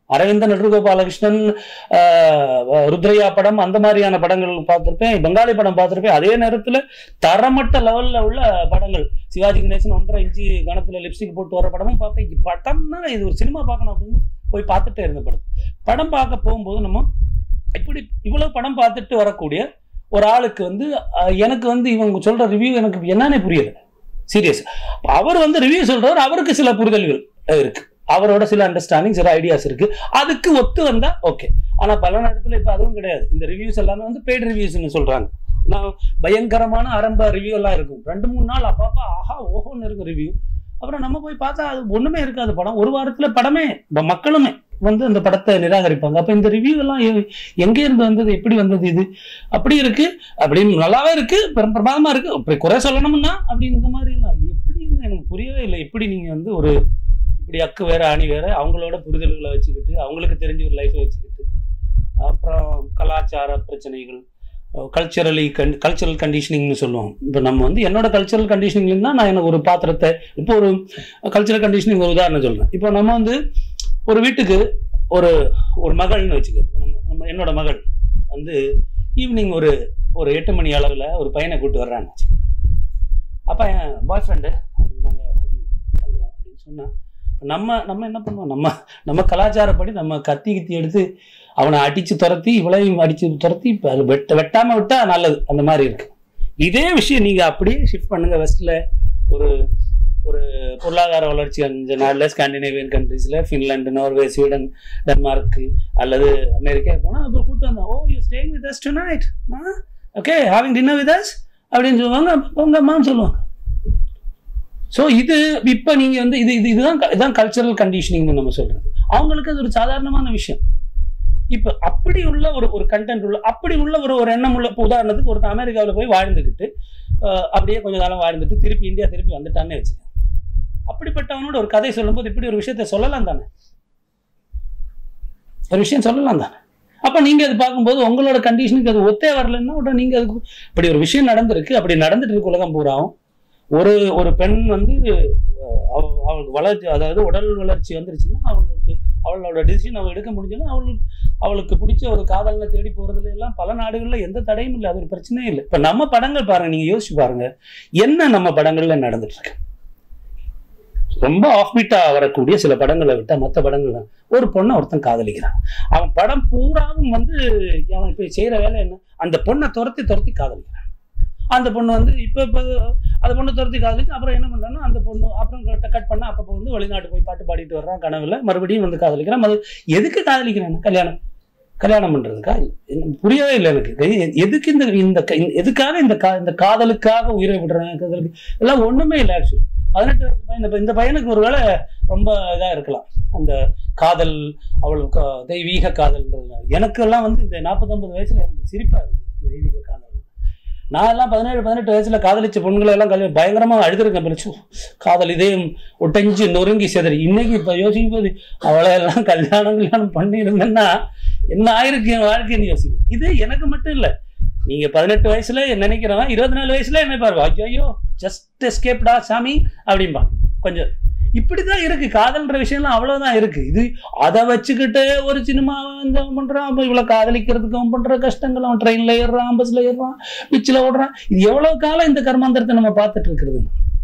அரவிந்தன் நடுகோபாலகிருஷ்ணன் ஆஹ், ருத்ரையா படம் அந்த மாதிரியான படங்கள் பார்த்திருப்பேன் பெங்காலி படம் பார்த்திருப்பேன் அதே நேரத்துல தரமட்ட லெவல்ல உள்ள படங்கள் சிவாஜி கணேசன் ஒன்றரை இன்ச்சு கணத்துல லிப்ஸ்டிக் போட்டு வர படமும் பார்ப்பேன் இது படம்னா இது ஒரு சினிமா பார்க்கணும் அப்படின்னு போய் பார்த்துட்டே இருந்த படம் படம் பார்க்க போகும்போது நம்ம இப்படி இவ்வளவு படம் பார்த்துட்டு வரக்கூடிய ஒரு ஆளுக்கு வந்து அஹ், எனக்கு வந்து இவங்க சொல்ற ரிவ்யூ எனக்கு என்னன்னே புரியல சீரியஸ் அவர் வந்து ரிவ்யூ சொல்றாரு அவருக்கு சில புரிதல்கள் அஹ், இருக்கு அவரோட சில அண்டர்ஸ்டாண்டிங் சில ஐடியாஸ் இருக்கு அதுக்கு ஒத்து வந்தா ஓகே ஆனா பல நேரத்துல இப்ப அதுவும் கிடையாது இந்த ரிவ்யூஸ் எல்லாமே வந்து பெய்ட் ரிவ்யூஸ்னு சொல்றாங்க நான் பயங்கரமான ஆரம்ப ரிவ்யூ எல்லாம் இருக்கும் ரெண்டு மூணு நாள் அப்பப்பா ஆஹா ஓஹோன்னு இருக்கும் ரிவ்யூ அப்புறம் நம்ம போய் பார்த்தா அது ஒண்ணுமே இருக்காது படம் ஒரு வாரத்துல படமே இப்ப மக்களுமே வந்து அந்த படத்தை நிராகரிப்பாங்க அப்ப இந்த ரிவ்யூ எல்லாம் எ- எங்க இருந்து வந்தது எப்படி வந்தது இது அப்படி இருக்கு அப்படின்னு நல்லாவே இருக்கு பெரும் பிரமாதமா இருக்கு அப்படி குறை சொல்லணும்னா அப்படி இந்த மாதிரி எல்லாம் இது எப்படின்னு எனக்கு புரியவே இல்லை எப்படி நீங்க வந்து ஒரு இப்படி அக்கு வேற அணி வேற அவங்களோட புரிதல்களை வச்சுக்கிட்டு அவங்களுக்கு தெரிஞ்ச ஒரு லைஃப்பை வச்சுக்கிட்டு அப்புறம் கலாச்சார பிரச்சனைகள் கல்ச்சரலி கன் கல்ச்சரல் கண்டிஷனிங்னு சொல்லுவோம் இப்போ நம்ம வந்து என்னோட கல்ச்சரல் கண்டிஷனிங்னா நான் எனக்கு ஒரு பாத்திரத்தை இப்போ ஒரு கல்ச்சரல் கண்டிஷனிங் ஒரு உதாரணம் சொல்றேன் இப்போ நம்ம வந்து ஒரு வீட்டுக்கு ஒரு ஒரு மகள்னு வச்சுக்க இப்ப நம்ம நம்ம என்னோட மகள் வந்து ஈவினிங் ஒரு ஒரு எட்டு மணி அளவில் ஒரு பையனை கூப்பிட்டு வர்றான்னு வச்சுக்க அப்போ என் பாய் ஃப்ரெண்டு அப்படின்னாங்க தங்குறோம் அப்படின்னு சொன்னா நம்ம நம்ம என்ன பண்ணுவோம் நம்ம நம்ம கலாச்சாரப்படி நம்ம கத்தி கித்தி எடுத்து அவனை அடிச்சு துரத்தி இவளையும் அடிச்சு துரத்தி இப்ப அது வெட்ட வெட்டாம விட்டா நல்லது அந்த மாதிரி இருக்கு இதே விஷயம் நீங்க அப்படியே ஷிஃப்ட் பண்ணுங்க வெஸ்ட்ல ஒரு ஒரு பொருளாதார வளர்ச்சி அஞ்சு நாளில் ஸ்காண்டினேவியன் கண்ட்ரீஸில் ஃபின்லாண்டு நார்வே ஸ்வீடன் டென்மார்க்கு அல்லது அமெரிக்கா போனால் அப்புறம் கூப்பிட்டு வந்தோம் oh you staying with us tonight okay having dinner with us அப்படின்னு சொல்லுவாங்க உங்க அம்மான்னு சொல்லுவாங்க ஸோ இது இப்போ நீங்கள் வந்து இது இது இதுதான் க- இதுதான் கல்ச்சரல் கண்டிஷனிங்னு நம்ம சொல்றது அவங்களுக்கு அது ஒரு சாதாரணமான விஷயம் இப்போ அப்படி உள்ள ஒரு ஒரு கண்டென்ட் உள்ள அப்படி உள்ள ஒரு ஒரு எண்ணம் உள்ள இப்போ உதாரணத்துக்கு ஒருத்தன் அமெரிக்காவில் போய் வாழ்ந்துக்கிட்டு அஹ், அப்படியே கொஞ்ச காலம் வாழ்ந்துட்டு திருப்பி இந்தியா திருப்பி வந்துட்டான்னு வச்சுக்கோங்க அப்படிப்பட்டவனோட ஒரு கதை சொல்லும்போது இப்படி ஒரு விஷயத்தை சொல்லலாம் தானே ஒரு விஷயம் சொல்லலாம் தானே அப்போ நீங்கள் அது பார்க்கும்போது உங்களோட கண்டிஷனுக்கு அது ஒத்தே வரலன்னா உடனே நீங்கள் அதுக்கு இப்படி ஒரு விஷயம் நடந்திருக்கு அப்படி நடந்துட்டு இருக்கு உலகம் பூராவும் ஒரு ஒரு பெண் வந்து அஹ், அவ- அவளுக்கு வளர்ச்சி அதாவது உடல் வளர்ச்சி வந்துருச்சுன்னா அவளுக்கு அவளோட டிசிஷன் அவள் எடுக்க முடிஞ்சுன்னா அவளுக்கு அவளுக்கு பிடிச்ச ஒரு காதலை தேடி போறதுல எல்லாம் பல நாடுகளில் எந்த தடையும் இல்லை அது ஒரு பிரச்சனையே இல்லை இப்போ நம்ம படங்கள் பாருங்க நீங்க யோசிச்சு பாருங்க என்ன நம்ம படங்கள்ல நடந்துட்டு இருக்கு ரொம்ப ஆஃபீட்டா வரக்கூடிய சில படங்களை விட்டா மற்ற படங்கள்ல ஒரு பொண்ணை ஒருத்தன் காதலிக்கிறான் அவன் படம் பூராவும் வந்து அவன் இப்போ செய்யற வேலை என்ன அந்த பொண்ணை துரத்தி துரத்தி காதலிக்கிறான் அந்த பொண்ணு வந்து இப்போ இப்போ அந்த பொண்ணு துரத்தி காதலிச்சு அப்புறம் என்ன பண்றான்னா அந்த பொண்ணு அப்புறம் கட் பண்ணா அப்பப்போ வந்து வெளிநாட்டு போய் பாட்டு பாடிட்டு வர்றான் கனவுல மறுபடியும் வந்து காதலிக்கிறான் அது எதுக்கு காதலிக்கிறான் கல்யாணம் கல்யாணம் பண்றதுக்கா எனக்கு புரியவே இல்லை எனக்கு எ- எதுக்கு இந்த இந்த க- இந்த- எதுக்காக இந்த கா இந்த காதலுக்காக உயிரை விடுறாங்க காதலுக்கு எல்லாம் ஒண்ணுமே இல்லை ஆக்சுவலி பதினெட்டு வயசு பையன் இந்த- இந்த பையனுக்கு ஒருவேளை ரொம்ப இதா இருக்கலாம் அந்த காதல் அவளுக்கு தெய்வீக காதல்ன்றது எனக்கெல்லாம் வந்து இந்த நாற்பத்தொன்பது வயசுல எனக்கு சிரிப்பா இருக்கு தெய்வீக காதல் நான் எல்லாம் பதினேழு பதினெட்டு வயசுல காதலிச்ச பொண்களை எல்லாம் கல்வி பயங்கரமா அழுதுருக்கேன் பிரிச்சு காதல் இதயம் ஒட்டஞ்சு நொறுங்கி செதறி இன்னைக்கு இப்ப யோசிக்கும் போது அவளை எல்லாம் கல்யாணம் கல்யாணம் பண்ணியிருந்தேன்னா என்ன ஆயிருக்கு என் வாழ்க்கைன்னு யோசிக்கிறேன் இது எனக்கு மட்டும் இல்ல நீங்க பதினெட்டு வயசுல நினைக்கிறவன் இருபத்தி நாலு வயசுல என்ன பாரு ஐயோ ஜஸ்ட் எஸ்கேப்டா சாமி அப்படிம்பா கொஞ்சம் இப்படிதான் இருக்கு காதல்ன்ற விஷயம்லாம் அவ்வளவுதான் இருக்கு இது அதை வச்சுக்கிட்டு ஒரு சினிமா வந்து அவன் பண்றான் அப்ப இவ்வளவு காதலிக்கிறதுக்கு அவன் பண்ற கஷ்டங்கள் அவன் ட்ரெயின்ல ஏறுறான் பஸ்ல ஏறுறான் பிச்சில் ஓடுறான் இது எவ்வளவு காலம் இந்த கர்மாந்திரத்தை நம்ம பார்த்துட்டு இருக்கிறது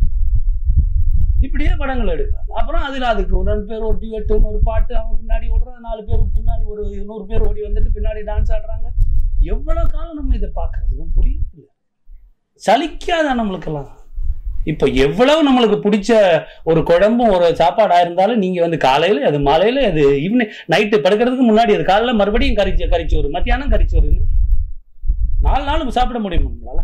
இப்படியே படங்கள் எடுக்கிறாங்க அப்புறம் அதுல அதுக்கு ஒரு ரெண்டு பேர் ஒரு டியூட் ஒரு பாட்டு அவன் பின்னாடி ஓடுறான் நாலு பேர் பின்னாடி ஒரு நூறு பேர் ஓடி வந்துட்டு பின்னாடி டான்ஸ் ஆடுறாங்க எவ்வளவு காலம் நம்ம இதை பார்க்கறது புரியல சலிக்காத நம்மளுக்கெல்லாம் இப்போ எவ்வளவு நம்மளுக்கு பிடிச்ச ஒரு குழம்பும் ஒரு சாப்பாடா இருந்தாலும் நீங்க வந்து காலையில அது மாலையில அது ஈவினிங் நைட்டு படுக்கிறதுக்கு முன்னாடி அது காலையில மறுபடியும் கறிச்சு கறிச்சோறு மத்தியானம் கறிச்சோறு நாலு நாள் சாப்பிட முடியுமா நம்மளால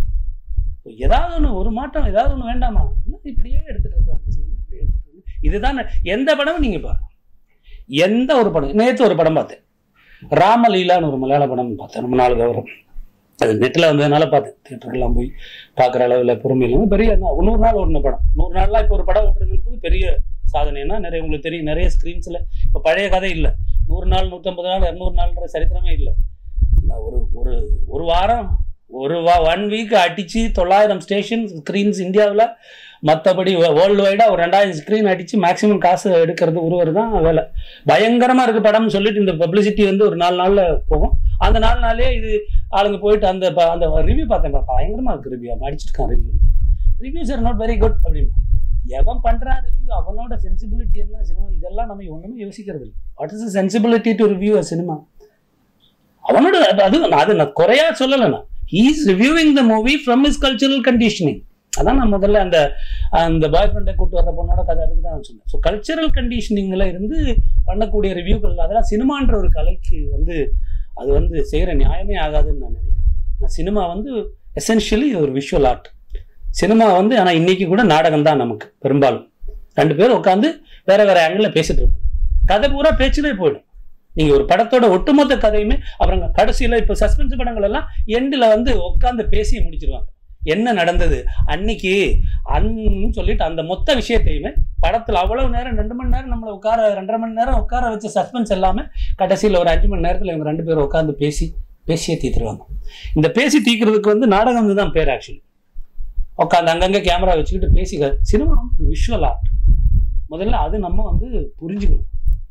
ஏதாவது ஒன்று ஒரு மாற்றம் ஏதாவது ஒன்று வேண்டாமா என்ன இப்படியே எடுத்துட்டு இருக்காங்க சினிமா, இப்படியே எடுத்துட்டு இருக்காங்க. இதுதான் எந்த படமும் நீங்க பாருங்க எந்த ஒரு படம் நேற்று ஒரு படம் பார்த்தேன் ராமலீலான்னு ஒரு மலையாள படம் பார்த்தேன் ரொம்ப நாள் கௌரவம் அது நெட்டில் வந்ததுனால பார்த்தேன் தியேட்டருக்கெல்லாம் போய் பார்க்குற அளவில் பொறுமை இல்லாமல் பெரிய என்ன, நூறு நாள் ஓடின படம் நூறு நாள்லாம் இப்போ ஒரு படம் ஓட்டுறதுன்றது பெரிய சாதனைனா நிறைய உங்களுக்கு தெரியும் நிறைய ஸ்க்ரீன்ஸில் இப்போ பழைய கதை இல்லை நூறு நாள் நூற்றம்பது நாள் இரநூறு நாள்ன்ற சரித்திரமே இல்லை நான் ஒரு ஒரு ஒரு வாரம் ஒரு வா ஒன் வீக் அடிச்சு தொள்ளாயிரம் ஸ்டேஷன் ஸ்க்ரீன்ஸ் இந்தியாவில் மற்றபடி வேர்ல்டு வைடாக ஒரு ரெண்டாயிரம் ஸ்க்ரீன் அடித்து மேக்ஸிமம் காசு எடுக்கிறது ஒருவர் தான் வேலை பயங்கரமாக இருக்கு படம்னு சொல்லிட்டு இந்த பப்ளிசிட்டி வந்து ஒரு நாலு நாளில் போகும் அந்த நாலு நாளே இது ஆளுங்க போயிட்டு அந்த ப- அந்த ரிவ்யூ பார்த்தேன் பயங்கரமாக இருக்கு ரிவ்யூ அடிச்சிருக்கான் review reviews are not very good அப்படின்னு எவன் பண்றான் ரிவ்யூ அவனோட சென்சிபிலிட்டி என்ன சினிமா இதெல்லாம் நம்ம ஒண்ணுமே யோசிக்கிறது இல்லை what is sensibility to review a cinema அவனோட அது அது அது நான் குறையா சொல்லலை நான் he's reviewing the movie from is cultural conditioning அதான் நான் முதல்ல அந்த அந்த பாய் ஃப்ரெண்டை கூட்டு வர பொண்ணோட கதை அதுக்கு தான் நான் சொன்னேன் ஸோ கல்ச்சரல் கண்டிஷனிங்ல இருந்து பண்ணக்கூடிய ரிவ்யூக்கள் அதெல்லாம் சினிமான்ற ஒரு கலைக்கு வந்து அது வந்து செய்கிற நியாயமே ஆகாதுன்னு நான் நினைக்கிறேன் சினிமா வந்து எசென்ஷியலி ஒரு விஷுவல் ஆர்ட் சினிமா வந்து ஆனால் இன்னைக்கு கூட நாடகம் தான் நமக்கு பெரும்பாலும் ரெண்டு பேரும் உட்காந்து வேற வேற ஆங்கிளில் பேசிட்டு இருப்பாங்க கதை பூரா பேச்சுலே போயிடும் நீங்க ஒரு படத்தோட ஒட்டுமொத்த கதையுமே அப்புறம் கடைசியில இப்போ சஸ்பென்ஸ் படங்கள் எல்லாம் எண்டில் வந்து உட்காந்து பேசி முடிச்சிருவாங்க என்ன நடந்தது அன்னைக்கு அன்னு சொல்லிட்டு அந்த மொத்த விஷயத்தையுமே படத்துல அவ்வளவு நேரம் ரெண்டு மணி நேரம் நம்மளை உட்கார ரெண்டரை மணி நேரம் உட்கார வச்ச சஸ்பென்ஸ் எல்லாமே கடைசியில் ஒரு அஞ்சு மணி நேரத்தில் இவங்க ரெண்டு பேரும் உட்காந்து பேசி பேசியே தீத்துருவாங்க இந்த பேசி தீக்கிறதுக்கு வந்து நாடகம் தான் பேர் ஆக்சுவலி உட்காந்து அங்கங்கே கேமரா வச்சுக்கிட்டு பேசிக்க சினிமா வந்து ஒரு விஷுவல் ஆர்ட் முதல்ல அது நம்ம வந்து புரிஞ்சுக்கணும்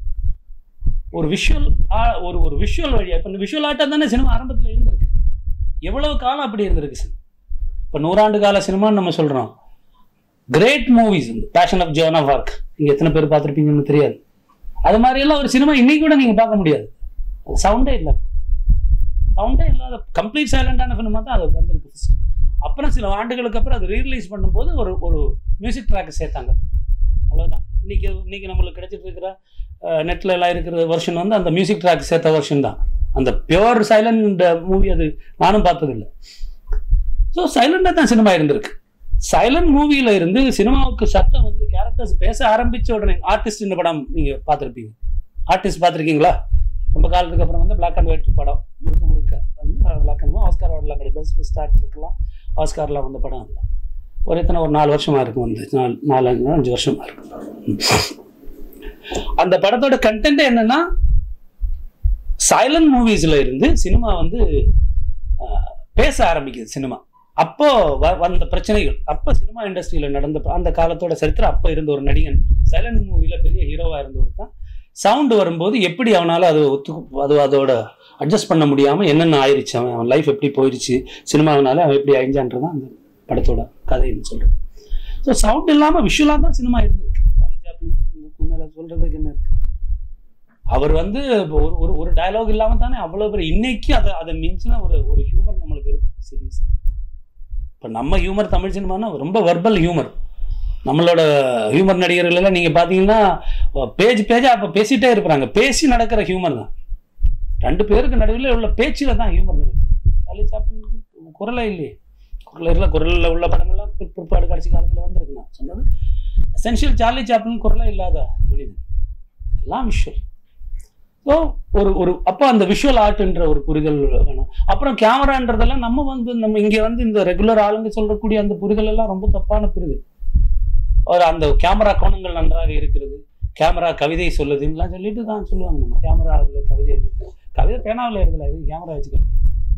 ஒரு விஷுவல் ஒரு ஒரு விஷுவல் வழியா இப்போ இந்த விஷுவல் ஆர்ட்டாக தானே சினிமா ஆரம்பத்தில் இருந்திருக்கு எவ்வளவு காலம் அப்படி இருந்திருக்கு சினிமா இப்போ நூறாண்டு கால சினிமான்னு நம்ம சொல்கிறோம் கிரேட் மூவிஸ் இந்த passion of Joan of Arc நீங்கள் எத்தனை பேர் பார்த்துருப்பீங்கன்னு தெரியாது அது மாதிரியெல்லாம் ஒரு சினிமா இன்னைக்கு கூட நீங்கள் பார்க்க முடியாது சவுண்டே இல்லை சவுண்டே இல்லாத கம்ப்ளீட் சைலண்டான ஃபிலிமாக தான் அது வந்திருக்கு ஃபர்ஸ்ட் அப்புறம் சில ஆண்டுகளுக்கு அப்புறம் அது ரீரிலீஸ் பண்ணும்போது ஒரு ஒரு மியூசிக் ட்ராக் சேர்த்தாங்க அவ்வளோதான் இன்னைக்கு இன்னைக்கு நம்மளுக்கு கிடைச்சிட்டு இருக்கிற நெட்டில் எல்லாம் இருக்கிற வெர்ஷன் வந்து அந்த மியூசிக் ட்ராக் சேர்த்த வெர்ஷன் தான் அந்த பியோர் சைலண்ட் மூவி அது நானும் பார்த்ததில்லை ஸோ சைலண்டாக தான் சினிமா இருந்திருக்கு சைலண்ட் மூவியில் இருந்து சினிமாவுக்கு சத்தம் வந்து கேரக்டர்ஸ் பேச ஆரம்பிச்ச உடனே ஆர்டிஸ்ட் இந்த படம் நீங்கள் பார்த்துருப்பீங்க ஆர்டிஸ்ட் பார்த்துருக்கீங்களா ரொம்ப காலத்துக்கு அப்புறம் வந்து பிளாக் அண்ட் ஒயிட் படம் முழுக்க முழுக்க வந்து பிளாக் அண்ட் ஆஸ்கார் அவார்ட்லாம் கிடையாது பெஸ்ட் பெஸ்ட் ஆக்டருக்குலாம் ஆஸ்கார்லாம் வந்த படம் அதில் ஒரு எத்தனை ஒரு நாலு வருஷமா இருக்கும் வந்து நாலு நாலு அஞ்சு அஞ்சு வருஷமா இருக்கும் அந்த படத்தோட கண்டென்ட் என்னன்னா சைலண்ட் மூவிஸ்ல இருந்து சினிமா வந்து ஆஹ், பேச ஆரம்பிக்குது சினிமா அப்போ வ- வந்த பிரச்சனைகள் அப்போ சினிமா இண்டஸ்ட்ரியில நடந்த அந்த காலத்தோட சரித்திரம் அப்போ இருந்த ஒரு நடிகன் சைலண்ட் மூவில பெரிய ஹீரோவா இருந்தவர் தான் சவுண்டு வரும்போது எப்படி அவனால அது ஒத்து அது அதோட அட்ஜஸ்ட் பண்ண முடியாம என்னென்ன ஆயிருச்சு அவன் அவன் லைஃப் எப்படி போயிருச்சு சினிமாவினால அவன் எப்படி அழிஞ்சான்றதான் அந்த படத்தோட கதைன்னு சொல்றேன் ஸோ சவுண்ட் இல்லாம விஷுவலாக தான் சினிமா இருந்திருக்கு சார்லி சாப்ளின் இதுக்கு மேல சொல்றதுக்கு என்ன இருக்கு அவர் வந்து இப்போ ஒரு ஒரு ஒரு டயலாக் இல்லாம தானே அவ்வளவு பேர் இன்னைக்கு அதை அதை மிஞ்சின ஒரு ஒரு ஹியூமர் நம்மளுக்கு இருக்கு சீரியஸ் இப்போ நம்ம ஹியூமர் தமிழ் சினிமானா ரொம்ப வர்பல் ஹியூமர் நம்மளோட ஹியூமர் நடிகர்கள் எல்லாம் நீங்க பாத்தீங்கன்னா பேஜ் பேஜா அப்ப பேசிட்டே இருக்கிறாங்க பேசி நடக்கிற ஹியூமர் தான் ரெண்டு பேருக்கு நடுவில் உள்ள பேச்சில தான் ஹியூமர் நடக்குது சார்லி சாப்ளினுக்கு குரலே இல்லையே குரல் இல்லை குரலில் உள்ள படங்கள்லாம் பிற்- பிற்பாடு கடைசி காலத்தில் வந்திருக்கு நான் சொன்னது எசென்ஷியல் சார்லி சாப்ளின் குரலே இல்லாத மனிதன் எல்லாம் விஷுவல் ஸோ ஒரு ஒரு அப்போ அந்த விஷுவல் ஆர்ட்ன்ற ஒரு புரிதல் வேணும் அப்புறம் கேமரான்றதெல்லாம் நம்ம வந்து நம்ம இங்கே வந்து இந்த ரெகுலர் ஆளுங்க சொல்லக்கூடிய அந்த புரிதல் எல்லாம் ரொம்ப தப்பான புரிதல் ஒரு அந்த கேமரா கோணங்கள் நன்றாக இருக்கிறது கேமரா கவிதை சொல்லுதுன்னெலாம் சொல்லிட்டு தான் சொல்லுவாங்க நம்ம கேமராவில் கவிதை எழுதி கவிதை பேனாவில் எழுதல இது கேமரா வச்சுக்கிறது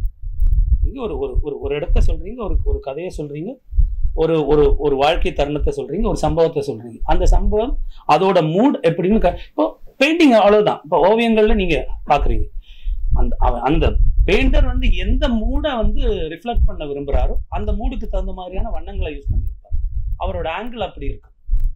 நீங்கள் ஒரு ஒரு ஒரு ஒரு இடத்த சொல்கிறீங்க ஒரு ஒரு கதையை சொல்கிறீங்க ஒரு ஒரு ஒரு வாழ்க்கை தருணத்தை சொல்கிறீங்க ஒரு சம்பவத்தை சொல்கிறீங்க அந்த சம்பவம் அதோட மூட் எப்படின்னு க- இப்போ பெயிண்டிங் அவ்வளவுதான் இப்போ ஓவியங்கள்ல நீங்க பாக்குறீங்க அந்த அவன் அந்த பெயிண்டர் வந்து எந்த மூடை வந்து ரிஃப்ளெக்ட் பண்ண விரும்புறாரோ அந்த மூடுக்கு தகுந்த மாதிரியான வண்ணங்களை யூஸ் பண்ணியிருப்பார் அவரோட ஆங்கிள் அப்படி இருக்கும்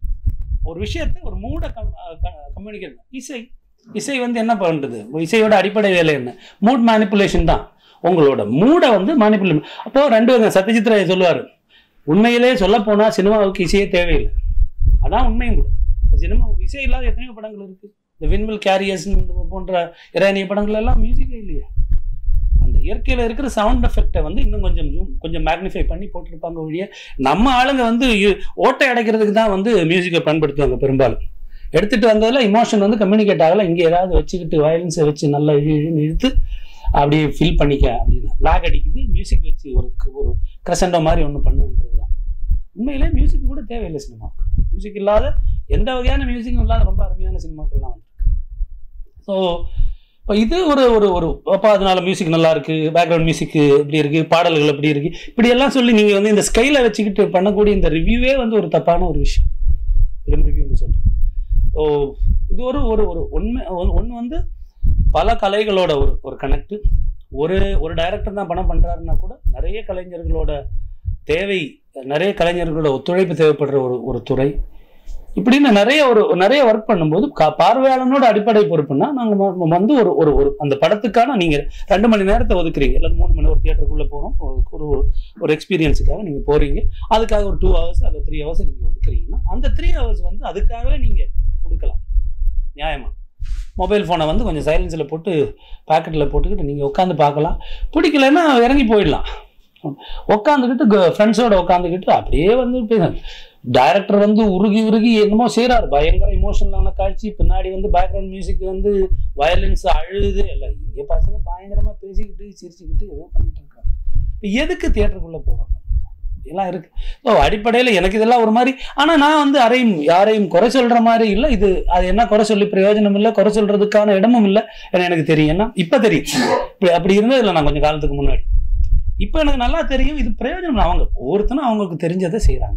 ஒரு விஷயத்தை ஒரு மூடை கம்யூனிகேட் இசை இசை வந்து என்ன பண்றது இசையோட அடிப்படை வேலை என்ன மூட் மேனிப்புலேஷன் தான் உங்களோட மூடை வந்து மேனிப்புலேஷன் அப்போ ரெண்டு விதங்க சத்யஜித் ராய் சொல்லுவார் உண்மையிலே சொல்ல போனா சினிமாவுக்கு இசையே தேவையில்லை அதான் உண்மையும் கூட சினிமா இசை இல்லாத எத்தனையோ படங்கள் இருக்கு இந்த விண்வெல் கேரியர்ஸ் போன்ற இரானிய படங்கள் எல்லாம் மியூசிக்கே இல்லையே அந்த இயற்கையில் இருக்கிற சவுண்ட் எஃபெக்டை வந்து இன்னும் கொஞ்சம் zoom கொஞ்சம் மேக்னிஃபை பண்ணி போட்டிருப்பாங்க ஒழிய நம்ம ஆளுங்க வந்து இ- ஓட்டை அடைக்கிறதுக்கு தான் வந்து மியூசிக்கை பயன்படுத்துவாங்க பெரும்பாலும் எடுத்துட்டு வந்ததில் இமோஷன் வந்து கம்யூனிகேட் ஆகல இங்கே ஏதாவது வச்சுக்கிட்டு வயலன்ஸை வச்சு நல்லா இழு இழுன்னு இழுத்து அப்படியே ஃபில் பண்ணிக்க அப்படின்னு லாக் அடிக்குது மியூசிக் வச்சு ஒரு ஒரு கிரசண்டோ மாதிரி ஒன்று பண்ணுன்றது தான் உண்மையிலே மியூசிக் கூட தேவையில்லை சினிமாவுக்கு மியூசிக் இல்லாத எந்த வகையான மியூசிக்கும் இல்லாத ரொம்ப அருமையான சினிமாக்கள்லாம் வந்திருக்கு ஸோ இப்போ இது ஒரு ஒரு ஒரு அப்போ அதனால மியூசிக் நல்லா இருக்கு பேக்ரவுண்ட் மியூசிக் இப்படி இருக்கு பாடல்கள் எப்படி இருக்கு இப்படி எல்லாம் சொல்லி நீங்க வந்து இந்த ஸ்கைல வச்சுக்கிட்டு பண்ணக்கூடிய இந்த ரிவ்யூவே வந்து ஒரு தப்பான ஒரு விஷயம் ஃபிலிம் ரிவ்யூன்னு சொல்றேன் ஸோ இது ஒரு ஒரு ஒரு உண்மை ஒன்று வந்து பல கலைகளோட ஒரு ஒரு கனெக்ட் ஒரு ஒரு டைரக்டர் தான் படம் பண்றாருன்னா கூட நிறைய கலைஞர்களோட தேவை நிறைய கலைஞர்களோட ஒத்துழைப்பு தேவைப்படுற ஒரு ஒரு துறை இப்படின்னு நிறைய ஒரு நிறைய ஒர்க் பண்ணும்போது கா- பார்வையாளனோட அடிப்படை பொறுப்புன்னா நாங்கள் வந்து ஒரு ஒரு ஒரு அந்த படத்துக்கான நீங்க ரெண்டு மணி நேரத்தை ஒதுக்குறீங்க அல்லது மூணு மணி ஒரு தியேட்டருக்குள்ள போகிறோம் ஒரு ஒரு ஒரு எக்ஸ்பீரியன்ஸுக்காக நீங்க போறீங்க அதுக்காக ஒரு டூ ஹவர்ஸ் அல்லது த்ரீ ஹவர்ஸ் நீங்க ஒதுக்குறீங்கன்னா அந்த த்ரீ ஹவர்ஸ் வந்து அதுக்காகவே நீங்க கொடுக்கலாம் நியாயமா மொபைல் ஃபோனை வந்து கொஞ்சம் சைலன்ஸில் போட்டு பாக்கெட்டில் போட்டுக்கிட்டு நீங்கள் உட்காந்து பார்க்கலாம் பிடிக்கலன்னா இறங்கி போயிடலாம் உட்காந்துக்கிட்டு ஃப்ரெண்ட்ஸோட உட்காந்துக்கிட்டு அப்படியே வந்து பேச டைரக்டர் வந்து உருகி உருகி என்னமோ செய்கிறாரு பயங்கர இமோஷனலான காட்சி பின்னாடி வந்து பேக்ரவுண்ட் மியூசிக் வந்து வயலன்ஸ் அழுது எல்லாம் இங்கே பசங்க பயங்கரமாக பேசிக்கிட்டு சிரிச்சுக்கிட்டு ஏதோ பண்ணிட்டு இருக்காங்க இப்போ எதுக்கு தியேட்டருக்குள்ளே போகிறோம் எல்லாம் இருக்கு ஸோ அடிப்படையில் எனக்கு இதெல்லாம் ஒரு மாதிரி ஆனால் நான் வந்து யாரையும் யாரையும் குறை சொல்கிற மாதிரி இல்லை இது அது என்ன குறை சொல்லி பிரயோஜனம் இல்லை குறை சொல்கிறதுக்கான இடமும் இல்லை ஏன்னா எனக்கு தெரியும் ஏன்னா இப்போ தெரியும் இப்படி அப்படி இருந்தது இல்லை நான் கொஞ்சம் காலத்துக்கு முன்னாடி இப்போ எனக்கு நல்லா தெரியும் இது பிரயோஜனம் இல்லை. அவங்க ஒவ்வொருத்தனும் அவங்களுக்கு தெரிஞ்சதை செய்கிறாங்க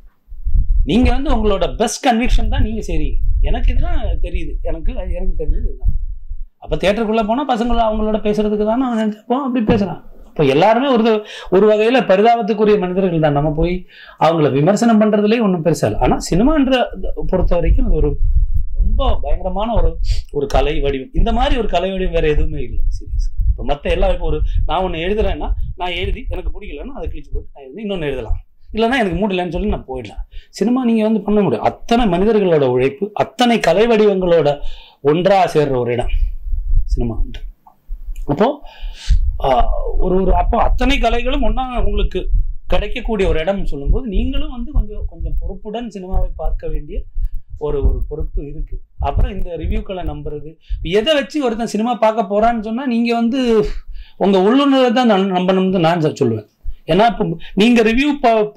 நீங்கள் வந்து உங்களோட பெஸ்ட் கன்விக்ஷன் தான் நீங்கள் செய்றீங்க எனக்கு இதுதான் தெரியுது எனக்கு அது எனக்கு தெரிஞ்சது இதுதான் அப்போ தேட்டருக்குள்ளே போனால் பசங்கள அவங்களோட பேசுறதுக்கு தானே அவன் நினைச்சப்போ அப்படி பேசுகிறான் இப்போ எல்லாருமே ஒரு ஒரு வகையில் பரிதாபத்துக்குரிய மனிதர்கள் தான் நம்ம போய் அவங்கள விமர்சனம் பண்ணுறதுலேயே ஒன்றும் பெருசாக இல்லை ஆனால் சினிமான்ற பொறுத்த வரைக்கும் அது ஒரு ரொம்ப பயங்கரமான ஒரு ஒரு கலை வடிவம் இந்த மாதிரி ஒரு கலை வடிவம் வேற எதுவுமே இல்லை சீரியஸ் இப்போ மற்ற எல்லா இப்போ ஒரு நான் ஒன்று எழுதுறேன்னா நான் எழுதி எனக்கு பிடிக்கலன்னா அதை கிழிச்சு போட்டு நான் எழுதி இன்னொன்று எழுதலாம் இல்லைன்னா எனக்கு மூடலன்னு சொல்லி நான் போயிடலாம் சினிமா நீங்கள் வந்து பண்ண முடியும் அத்தனை மனிதர்களோட உழைப்பு அத்தனை கலை வடிவங்களோட ஒன்றா சேர்ற ஒரு இடம் சினிமா வந்து அப்போ ஆஹ், ஒரு ஒரு அப்போ அத்தனை கலைகளும் ஒன்றா உங்களுக்கு கிடைக்கக்கூடிய ஒரு இடம் சொல்லும்போது நீங்களும் வந்து கொஞ்சம் கொஞ்சம் பொறுப்புடன் சினிமாவை பார்க்க வேண்டிய ஒரு ஒரு பொறுப்பு இருக்கு அப்புறம் இந்த ரிவ்யூக்களை நம்புறது எதை வச்சு ஒருத்தன் சினிமா பார்க்க போறான்னு சொன்னா நீங்க வந்து உங்க உள்ளுணர்வை தான் நம்- நம்பணும்னு நான் சொ- சொல்லுவேன் ஏன்னா இப்போ நீங்க ரிவ்யூ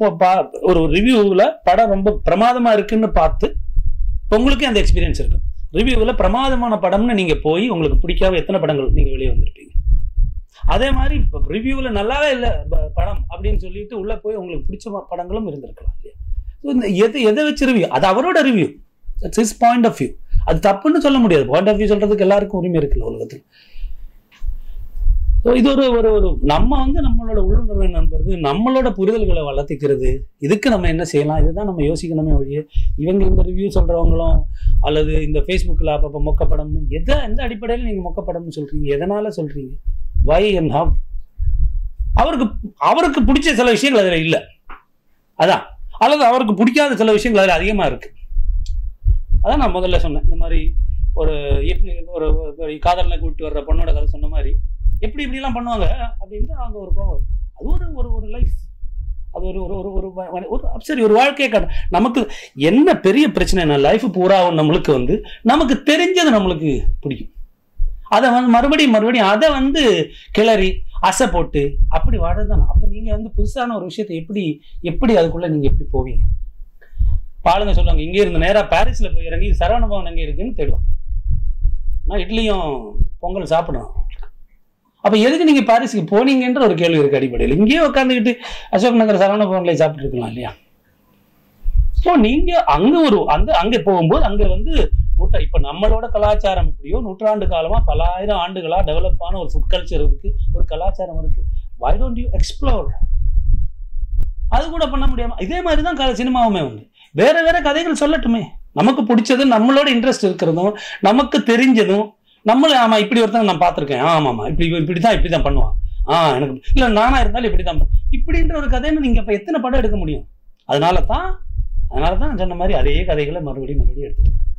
ஒரு ரிவ்யூவில் படம் ரொம்ப பிரமாதமா இருக்குன்னு பார்த்து இப்ப உங்களுக்கே அந்த எக்ஸ்பீரியன்ஸ் இருக்கும் ரிவ்யூவில் பிரமாதமான படம்னு நீங்க போய் உங்களுக்கு பிடிக்காத எத்தனை படங்கள் நீங்க வெளியே வந்திருப்பீங்க அதே மாதிரி இப்போ ரிவ்யூவில் நல்லாவே இல்லை படம் அப்படின்னு சொல்லிட்டு உள்ள போய் உங்களுக்கு பிடிச்ச ப- படங்களும் இருந்திருக்கலாம் இல்லையா ஸோ இந்த எது எதை வச்சு ரிவ்யூ அது அவரோட review that's is point of view அது தப்புன்னு சொல்ல முடியாது பாயிண்ட் ஆஃப் வியூ சொல்றதுக்கு எல்லாருக்கும் உரிமை இருக்குல்ல உலகத்தில் ஸோ இது ஒரு ஒரு ஒரு நம்ம வந்து நம்மளோட உள்ளுணர்வை நம்புறது நம்மளோட புரிதல்களை வளர்த்திக்கிறது இதுக்கு நம்ம என்ன செய்யலாம் இதுதான் நம்ம யோசிக்கணுமே ஒழிய இவங்க இந்த ரிவ்யூ சொல்றவங்களும் அல்லது இந்த ஃபேஸ்புக்கில் அப்பப்போ மொக்கப்படம்னு எதை எந்த அடிப்படையில் நீங்கள் மொக்கப்படம்னு சொல்றீங்க எதனால சொல்றீங்க வை அண்ட் ஹவ் அவருக்கு அவருக்கு பிடிச்ச சில விஷயங்கள் அதில் இல்லை அதான் அல்லது அவருக்கு பிடிக்காத சில விஷயங்கள் அதில் அதிகமாக இருக்கு அதான் நான் முதல்ல சொன்னேன் இந்த மாதிரி ஒரு எப்படி ஒரு ஒரு காதலனை கூப்பிட்டு வர்ற பொண்ணோட கதை சொன்ன மாதிரி எப்படி இப்படிலாம் பண்ணுவாங்க அப்படின்ட்டு அவங்க ஒரு கோவம் வரும். அது ஒரு ஒரு ஒரு லைஃப் அது ஒரு ஒரு ஒரு ஒரு வ- ஒரு சரி ஒரு வாழ்க்கையை காட்ட நமக்கு என்ன பெரிய பிரச்சனைனா லைஃப் பூரா நம்மளுக்கு வந்து நமக்கு தெரிஞ்சது நம்மளுக்கு பிடிக்கும் அதை வந்து மறுபடியும் மறுபடியும் அதை வந்து கிளறி அசை போட்டு அப்படி வாழறதுதான் அப்போ நீங்கள் வந்து புதுசான ஒரு விஷயத்தை எப்படி எப்படி அதுக்குள்ளே நீங்கள் எப்படி போவீங்க பாலுங்க சொல்லுவாங்க இங்கே இருந்து நேராக பாரிஸில் போய் இறங்கி சரவண பவன் எங்கே இருக்குன்னு தேடுவாங்க நான் இட்லியும் பொங்கல் சாப்பிடணும் அப்போ எதுக்கு நீங்கள் பாரிஸுக்கு போனீங்கன்ற ஒரு கேள்வி இருக்கு அடிப்படையில் இங்கேயே உட்காந்துக்கிட்டு அசோக் நகர் சரவண பவன்லேயே சாப்பிட்டு இருக்கலாம் இல்லையா ஸோ நீங்கள் அங்கே ஒரு அந்த அங்கே போகும்போது அங்கே வந்து நூற்றா இப்போ நம்மளோட கலாச்சாரம் இப்படியோ நூற்றாண்டு காலமாக பல ஆயிரம் ஆண்டுகளாக டெவலப் ஆன ஒரு ஃபுட் கல்ச்சர் இருக்கு ஒரு கலாச்சாரம் இருக்கு வை டோன்ட் யூ எக்ஸ்ப்ளோர் அது கூட பண்ண முடியாம இதே மாதிரி தான் கலை சினிமாவுமே வந்து வேற வேற கதைகள் சொல்லட்டுமே நமக்கு பிடிச்சது நம்மளோட இன்ட்ரெஸ்ட் இருக்கிறதும் நமக்கு தெரிஞ்சதும் நம்மள ஆமா இப்படி ஒருத்தங்க நான் பார்த்துருக்கேன் ஆமா ஆமா இப்படி இப்படி தான் இப்படி தான் பண்ணுவான் ஆ எனக்கு இல்ல நானா இருந்தாலும் இப்படி தான் இப்படின்ற ஒரு கதைன்னு நீங்க இப்ப எத்தனை படம் எடுக்க முடியும் அதனால தான் அதனால தான் நான் சொன்ன மாதிரி அதே கதைகளை மறுபடியும் மறுபடியும் எடுத்துட்டு இருக்கேன்.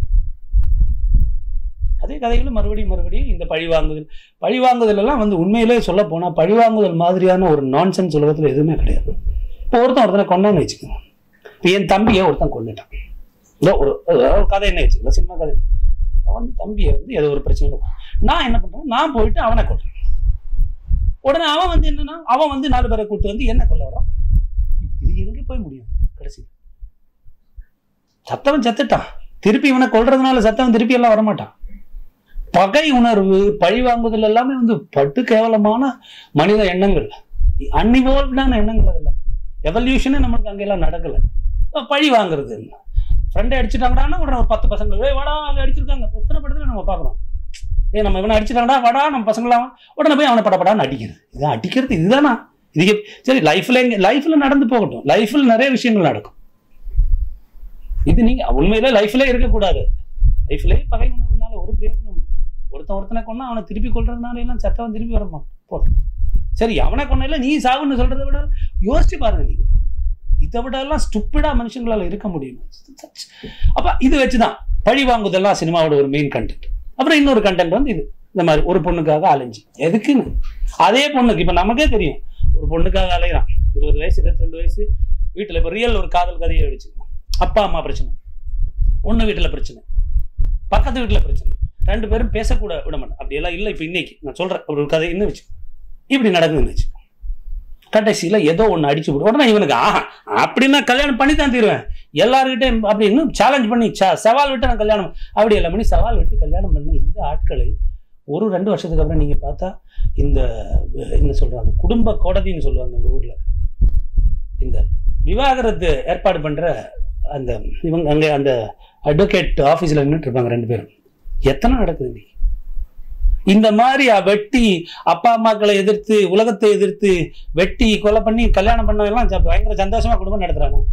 அதே கதைகளை மறுபடியும் மறுபடியும் இந்த பழிவாங்குதல் பழிவாங்குதல் எல்லாம் வந்து உண்மையிலே சொல்ல போனா பழிவாங்குதல் மாதிரியான ஒரு நான்சென்ஸ் உலகத்துல எதுவுமே கிடையாது இப்போ ஒருத்தன் ஒருத்தனை கொண்டான்னு வச்சுக்கோங்க இப்போ என் தம்பியை ஒருத்தன் கொண்டுட்டான் இதோ ஒரு ஒரு கதை என்ன வச்சுக்கலாம் சினிமா கதை அவன் தம்பியை வந்து ஏதோ ஒரு பிரச்சனை நான் என்ன பண்றேன் நான் போயிட்டு அவனை கொல்றேன் உடனே அவன் வந்து என்னன்னா அவன் வந்து நாலு பேரை கூட்டு வந்து என்ன கொல்ல வரான் இது எங்க போய் முடியும் கடைசி சத்தவன் செத்துட்டான் திருப்பி இவனை கொல்றதுனால சத்தவன் திருப்பி எல்லாம் வரமாட்டான் பகை உணர்வு பழி வாங்குதல் எல்லாமே வந்து பட்டு கேவலமான மனித எண்ணங்கள் அன்இவால்வ்டான எண்ணங்கள் அதெல்லாம் எவல்யூஷனே நமக்கு அங்கெல்லாம் நடக்கல அப்ப பழி வாங்குறது ஃப்ரெண்டை அடிச்சுட்டாங்கடான்னா உடனே ஒரு பத்து பசங்க ஏய் வாடா அங்கே அடிச்சிருக்காங்க எத்தனை படத்துல நம்ம பார்க்குறோம் ஏய் நம்ம இவனை அடிச்சிட்டாங்கடா வாடா நம்ம பசங்களாம் உடனே போய் அவனை படப்படான்னு அடிக்கிறது இதான் அடிக்கிறது இதுதானா இது சரி லைஃப்ல எங்க லைஃப்ல நடந்து போகட்டும் லைஃப்ல நிறைய விஷயங்கள் நடக்கும் இது நீங்க உண்மையில லைஃப்ல இருக்கக்கூடாது லைஃப்ல பகை உணர்வுனால ஒரு பிரயோஜனம் இல்லை. ஒருத்தன் ஒருத்தனை கொன்னா அவனை திருப்பி கொள்றதுனால எல்லாம் சட்டம் திருப்பி வர மாட்டான் போதும் சரி அவனை கொன்ன நீ சாவுன்னு சொல்றதை விட யோசிச்சு பாருங்க நீங்க இதை விட எல்லாம் ஸ்டுப்பிடா மனுஷங்களால இருக்க முடியும் அப்ப இது வச்சுதான் பழி வாங்குதெல்லாம் சினிமாவோட ஒரு மெயின் கண்டென்ட் அப்புறம் இன்னொரு கண்டென்ட் வந்து இது இந்த மாதிரி ஒரு பொண்ணுக்காக அலைஞ்சு எதுக்குன்னு அதே பொண்ணுக்கு இப்ப நமக்கே தெரியும் ஒரு பொண்ணுக்காக அலையிறான் இருபது வயசு இருபத்தி ரெண்டு வயசு வீட்டுல இப்ப ரியல் ஒரு காதல் கதையை வச்சுக்கோங்க அப்பா அம்மா பிரச்சனை பொண்ணு வீட்டுல பிரச்சனை பக்கத்து வீட்டுல பிரச்சனை ரெண்டு பேரும் பேசக்கூட விட மாட்டேன் அப்படியெல்லாம் இல்லை இப்போ இன்னைக்கு நான் சொல்றேன் ஒரு கதை இன்னும் வச்சு இப்படி நடக்குதுன்னு வச்சு கடைசியில ஏதோ ஒன்று அடிச்சு விடும் உடனே இவனுக்கு ஆஹா அப்படின்னா கல்யாணம் பண்ணி தான் தீருவேன் எல்லாருக்கிட்டையும் அப்படி இன்னும் சேலஞ்ச் பண்ணி ச- சவால் விட்டு நான் கல்யாணம் அப்படி எல்லாம் பண்ணி சவால் விட்டு கல்யாணம் பண்ணி இந்த ஆட்களை ஒரு ரெண்டு வருஷத்துக்கு அப்புறம் நீங்க பார்த்தா இந்த அஹ், என்ன சொல்றாங்க குடும்ப கோடதின்னு சொல்லுவாங்க இந்த ஊர்ல இந்த விவாகரத்து ஏற்பாடு பண்ற அந்த இவங்க அங்க அந்த அட்வொகேட் ஆஃபீஸில் நின்றுட்டு இருப்பாங்க ரெண்டு பேரும் எத்தனை நடக்குது இன்னைக்கு இந்த மாதிரி அஹ், வெட்டி அப்பா அம்மாக்களை எதிர்த்து உலகத்தை எதிர்த்து வெட்டி கொலை பண்ணி கல்யாணம் பண்ணவெல்லாம் ஜ- பயங்கர சந்தோஷமா குடும்பம் நடத்துறாங்க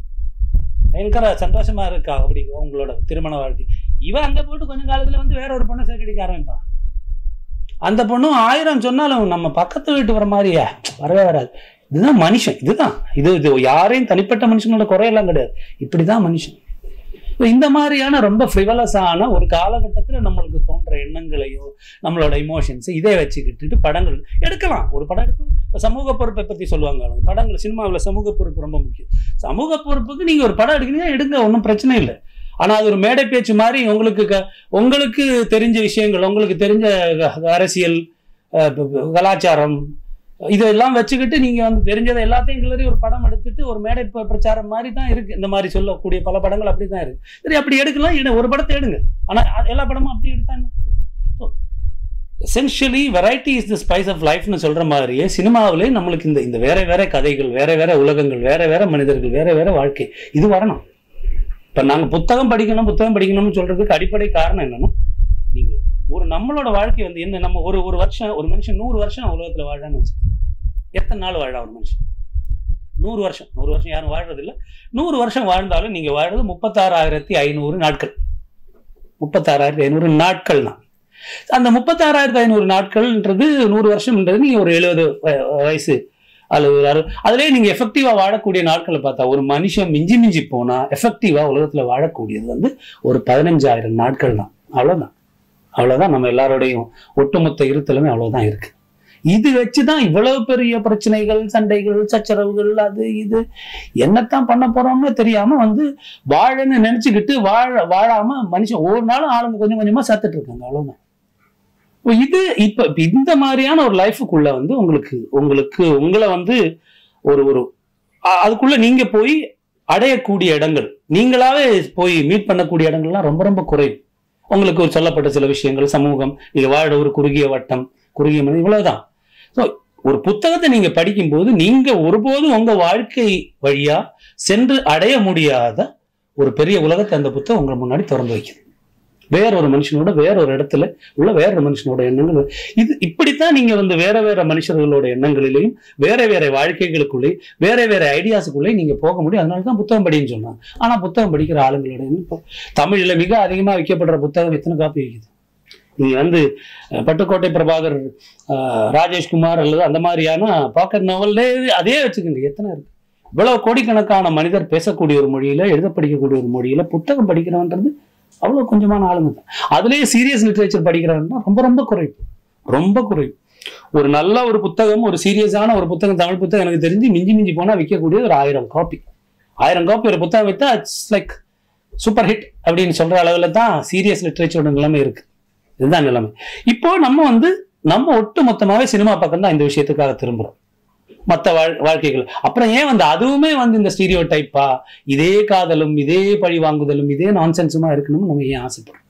பயங்கர சந்தோஷமா இருக்கா அப்படி அவங்களோட திருமண வாழ்க்கை இவன் அங்க போயிட்டு கொஞ்ச காலத்துல வந்து வேற ஒரு பொண்ணை சேர்க்கடிக்க ஆரம்பிப்பான் அந்த பொண்ணும் ஆயிரம் சொன்னாலும் நம்ம பக்கத்து வீட்டு வர மாதிரியா வரவே வராது இதுதான் மனுஷன் இதுதான் இது இது யாரையும் தனிப்பட்ட மனுஷங்களோட குறையெல்லாம் கிடையாது இப்படிதான் மனுஷன் இப்ப இந்த மாதிரியான ரொம்ப ஃப்ரிவலஸான ஒரு காலகட்டத்தில் நம்மளுக்கு தோன்ற எண்ணங்களையோ நம்மளோட இமோஷன்ஸ் இதை வச்சுக்கிட்டு படங்கள் எடுக்கலாம் ஒரு படம் எடுக்கணும் இப்போ சமூக பொறுப்பை பற்றி சொல்லுவாங்க அவங்க. படங்கள் சினிமாவில் சமூக பொறுப்பு ரொம்ப முக்கியம் சமூக பொறுப்புக்கு நீங்கள் ஒரு படம் எடுக்கிறீங்க எடுங்க ஒன்றும் பிரச்சனை இல்லை ஆனால் அது ஒரு மேடை பேச்சு மாதிரி உங்களுக்கு க உங்களுக்கு தெரிஞ்ச விஷயங்கள் உங்களுக்கு தெரிஞ்ச க- அரசியல் அஹ், ப- ப- கலாச்சாரம் இதெல்லாம் வச்சுக்கிட்டு நீங்க வந்து தெரிஞ்சதை எல்லாத்தையும் கிளறி ஒரு படம் எடுத்துட்டு ஒரு மேடை ப- பிரச்சாரம் மாதிரி தான் இருக்கு இந்த மாதிரி சொல்லக்கூடிய பல படங்கள் அப்படி தான் இருக்கு சரி அப்படி எடுக்கலாம் எடு ஒரு படத்தை எடுங்க ஆனா அ- எல்லா படமும் அப்படி எடுத்தா என்ன essentially variety is the spice of லைஃப்னு சொல்ற மாதிரியே சினிமாவிலே நம்மளுக்கு இந்த இந்த வேற வேற கதைகள் வேற வேற உலகங்கள் வேற வேற மனிதர்கள் வேற வேற வாழ்க்கை இது வரணும் இப்ப நாங்க புத்தகம் படிக்கணும் புத்தகம் படிக்கணும்னு சொல்றதுக்கு அடிப்படை காரணம் என்னன்னா நீங்க ஒரு நம்மளோட வாழ்க்கை வந்து என்ன நம்ம ஒரு ஒரு வருஷம் ஒரு மனுஷன் நூறு வருஷம் உலகத்துல வாழான்னு வச்சு எத்தனை நாள் வாழலாம் ஒரு மனுஷன் நூறு வருஷம் நூறு வருஷம் யாரும் வாழ்றது இல்ல நூறு வருஷம் வாழ்ந்தாலும் நீங்க வாழ்றது முப்பத்தாறாயிரத்தி ஐநூறு நாட்கள் முப்பத்தாறாயிரத்தி ஐநூறு நாட்கள் தான் அந்த முப்பத்தாறாயிரத்தி ஐநூறு நாட்கள்ன்றது நூறு வருஷம்ன்றது நீங்க ஒரு எழுபது வயசு அல்லது ஒரு அறு அதுலேயே நீங்க எஃபெக்டிவா வாழக்கூடிய நாட்களை பார்த்தா ஒரு மனுஷன் மிஞ்சி மிஞ்சி போனா எஃபெக்டிவா உலகத்துல வாழக்கூடியது வந்து ஒரு பதினஞ்சாயிரம் நாட்கள் தான் அவ்வளவுதான் அவ்வளவுதான் நம்ம எல்லாரோடையும் ஒட்டுமொத்த இருத்தலுமே அவ்வளவுதான் இருக்கு இது வச்சுதான் இவ்வளவு பெரிய பிரச்சனைகள் சண்டைகள் சச்சரவுகள் அது இது என்னத்தான் பண்ண போறோம்னு தெரியாம வந்து வாழன்னு நினைச்சுக்கிட்டு வாழ வாழாம மனுஷன் ஒவ்வொரு நாளும் ஆளுங்க கொஞ்சம் கொஞ்சமா சத்துட்டு இருக்காங்க அவ்வளவுதான் இப்போ இது இப்ப இப்ப இந்த மாதிரியான ஒரு லைஃபுக்குள்ள வந்து உங்களுக்கு உங்களுக்கு உங்களை வந்து ஒரு ஒரு அ- அதுக்குள்ள நீங்க போய் அடையக்கூடிய இடங்கள் நீங்களாவே போய் மீட் பண்ணக்கூடிய இடங்கள்லாம் ரொம்ப ரொம்ப குறைவு உங்களுக்கு ஒரு சொல்லப்பட்ட சில விஷயங்கள் சமூகம் நீங்க வாழ ஒரு குறுகிய வட்டம் குறுகிய மனிதன் இவ்வளவுதான் ஸோ ஒரு புத்தகத்தை நீங்க படிக்கும்போது நீங்க ஒருபோதும் உங்க வாழ்க்கை வழியா சென்று அடைய முடியாத ஒரு பெரிய உலகத்தை அந்த புத்தகம் உங்களை முன்னாடி திறந்து வைக்குது வேற ஒரு மனுஷனோட வேற ஒரு இடத்துல உள்ள வேற ஒரு மனுஷனோட எண்ணங்கள் இது இப்படித்தான் நீங்க வந்து வேற வேற மனுஷர்களோட எண்ணங்களிலையும் வேற வேற வாழ்க்கைகளுக்குள்ளே வேற வேற ஐடியாஸுக்குள்ளே நீங்க போக முடியும் அதனால தான் புத்தகம் படின்னு சொன்னாங்க ஆனா புத்தகம் படிக்கிற ஆளுங்களோட எண்ணம் இப்போ தமிழ்ல மிக அதிகமா விற்கப்படுற புத்தகம் எத்தனை காப்பி விற்குது நீங்க வந்து அஹ், பட்டுக்கோட்டை பிரபாகர் அஹ், ராஜேஷ்குமார் அல்லது அந்த மாதிரியான பாக்கெட் நாவல்ல அதே வச்சுக்கோங்க எத்தனை இருக்கு இவ்வளவு கோடிக்கணக்கான மனிதர் பேசக்கூடிய ஒரு மொழியில எழுத படிக்கக்கூடிய ஒரு மொழியில புத்தகம் படிக்கிறவன்றது அவ்வளவு கொஞ்சமான ஆளுங்க தான் அதுலயே சீரியஸ் லிட்ரேச்சர் படிக்கிறவன்னா ரொம்ப ரொம்ப குறைவு ரொம்ப குறைவு ஒரு நல்ல ஒரு புத்தகம் ஒரு சீரியஸான ஒரு புத்தகம் தமிழ் புத்தகம் எனக்கு தெரிஞ்சு மிஞ்சி மிஞ்சி போனா விற்கக்கூடிய ஒரு ஆயிரம் காப்பி ஆயிரம் காப்பி ஒரு புத்தகம் வித்தா இட்ஸ் லைக் சூப்பர் ஹிட் அப்படின்னு சொல்ற அளவுல தான் சீரியஸ் லிட்ரேச்சரோட நிலைமை இருக்கு இதுதான் நிலைமை இப்போ நம்ம வந்து நம்ம ஒட்டு மொத்தமாவே சினிமா பக்கம் தான் இந்த விஷயத்துக்காக திரும்புறோம் மற்ற வாழ் வாழ்க்கைகள் அப்புறம் ஏன் வந்து அதுவுமே வந்து இந்த ஸ்டீரியோ டைப்பா இதே காதலும் இதே பழி வாங்குதலும் இதே நான்சென்ஸுமா இருக்கணும்னு நம்ம ஏன் ஆசைப்படுறோம்